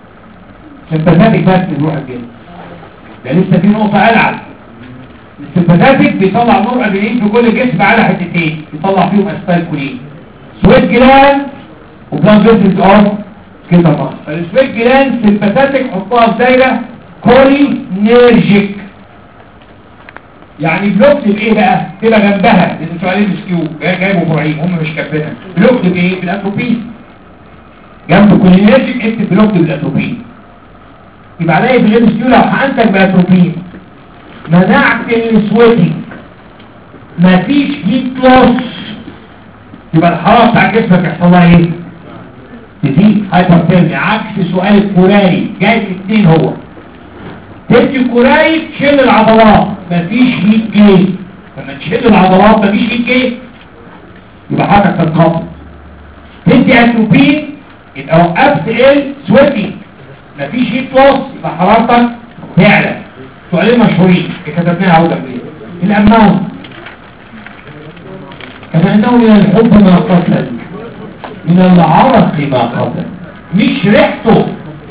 سمباثاتيك بس تروح الجن ده لسه في نقطة ألعب السمباثاتيك بيطلع نور أدرينالين في كل جسم على حتتين يطلع فيهم أسفل كلين سويت جلان وبلان فيسلز أوف كده مصر فالسويت جلان سمباثاتيك حطها في دايرة كولينيرجيك يعني بلوكت بايه بقى تبقى جنبها لان سؤالين مسكيو جايبوا فرعين هم مش كاتبينها بلوكت بايه بالاتروبين جنب كولينيرجيك اكتب بلوكت بالاتروبين يبقى عليا بالام سكيو لو حقنتك بالاتروبين منعت السويتنج مفيش هيت لوس يبقى الحراره بتاع جسمك يحصل لها ايه تزيد هايبرثيرميا عكس سؤال الكوراري جاي الاثنين هو تدي الكوراي تشيل العضلات مفيش هيت جيم لما تشيل العضلات مفيش هيت جيم يبقى حركة تنقبض تدي اتروبين يبقى وقفت ال سويتنج مفيش هيت لوس يبقى حرارتك تعلى سؤالين مشهورين اللي كتبناها اهو جنبيه الاماونت كما انه من الحب ما قتل من العرق ما قتل مش ريحته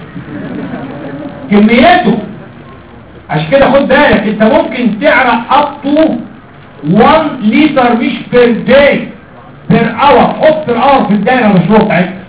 كمياته عشان كده خد بالك انت ممكن تعرق up to 1 لتر مش بير داي بير اور حط بير اور في الدايره المشروع بتاعتك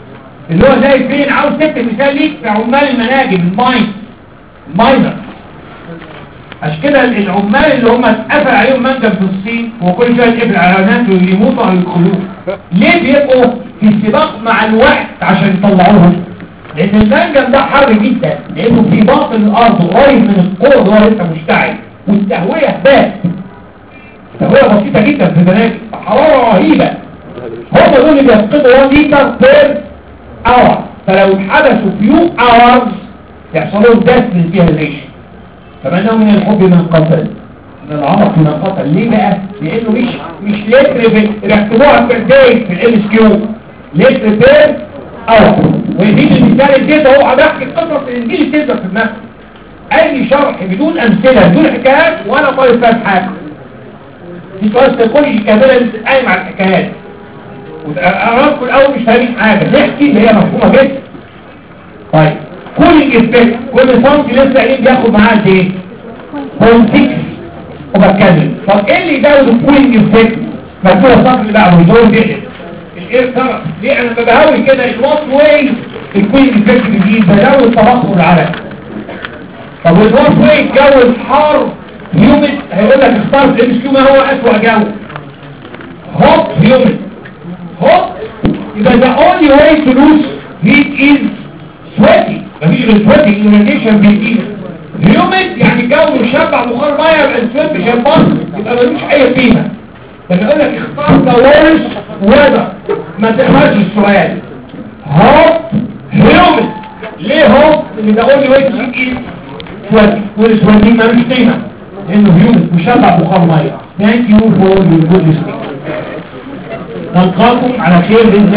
اللي هو زي فين عاوز تكتب مثال ليك في عمال المناجم الماين الماينر عشان كده العمال اللي هم اتقفل عليهم منجم في الصين وكل شويه يتقفل على ناس ويموتوا او يدخلوه ليه بيبقوا في سباق مع الوقت عشان يطلعوهم لان المنجم ده حر جدا لانه في باطن الارض قريب من القوه اللي هو لسه مشتعل والتهويه بات تهويه بسيطه جدا في المناجم حراره رهيبه هم دول اللي بيفقدوا 1 لتر بير اور فلو اتحبسوا فيو اورز يحصل لهم ديث من فيها الريش فمنه من الحب من قتل من العمق من قتل ليه بقى؟ لانه مش مش لتر بي- ركبوها في الداي في الام اس كيو لتر بير اور ويديك المثال الجيد اهو بحكي قصص الانجيل تقدر في دماغك اي شرح بدون امثله بدون حكايات ولا طالب فاهم حاجه دي سؤال سيكولوجي كامله قايم على الحكايات وأراكم الأول مش فاهمين حاجة نحكي اللي هي مفهومة جدا طيب كولينج افكت كل صنف لسه قايلين بياخد معاه قد ايه؟ 0.6 وبتكلم طب ايه اللي يزود الكولينج افكت؟ مكتوب الصنف اللي بعده يزود بيقل الاير كرنت ليه انا بهوي كده الوات واي الكولينج افكت بيزيد بزود تبخر العرق طب الوات واي الجو الحار هيومن هيقول لك اختار في الام كيو ما هو اسوأ جو هوت هيومن hot يبقى the only way to lose heat is sweaty مفيش غير sweaty irradiation بيزيد humid يعني الجو مشبع بخار ميه يبقى السويت مش هيبطل يبقى ملوش اي قيمه لما يقول لك اختار the worst weather ما تقراش السؤال hot humid ليه hot؟ لان the only way to heat is sweaty والسويتي ملوش قيمه لانه humid مشبع بخار ميه thank you for your good listening نلقاكم على خير بإذن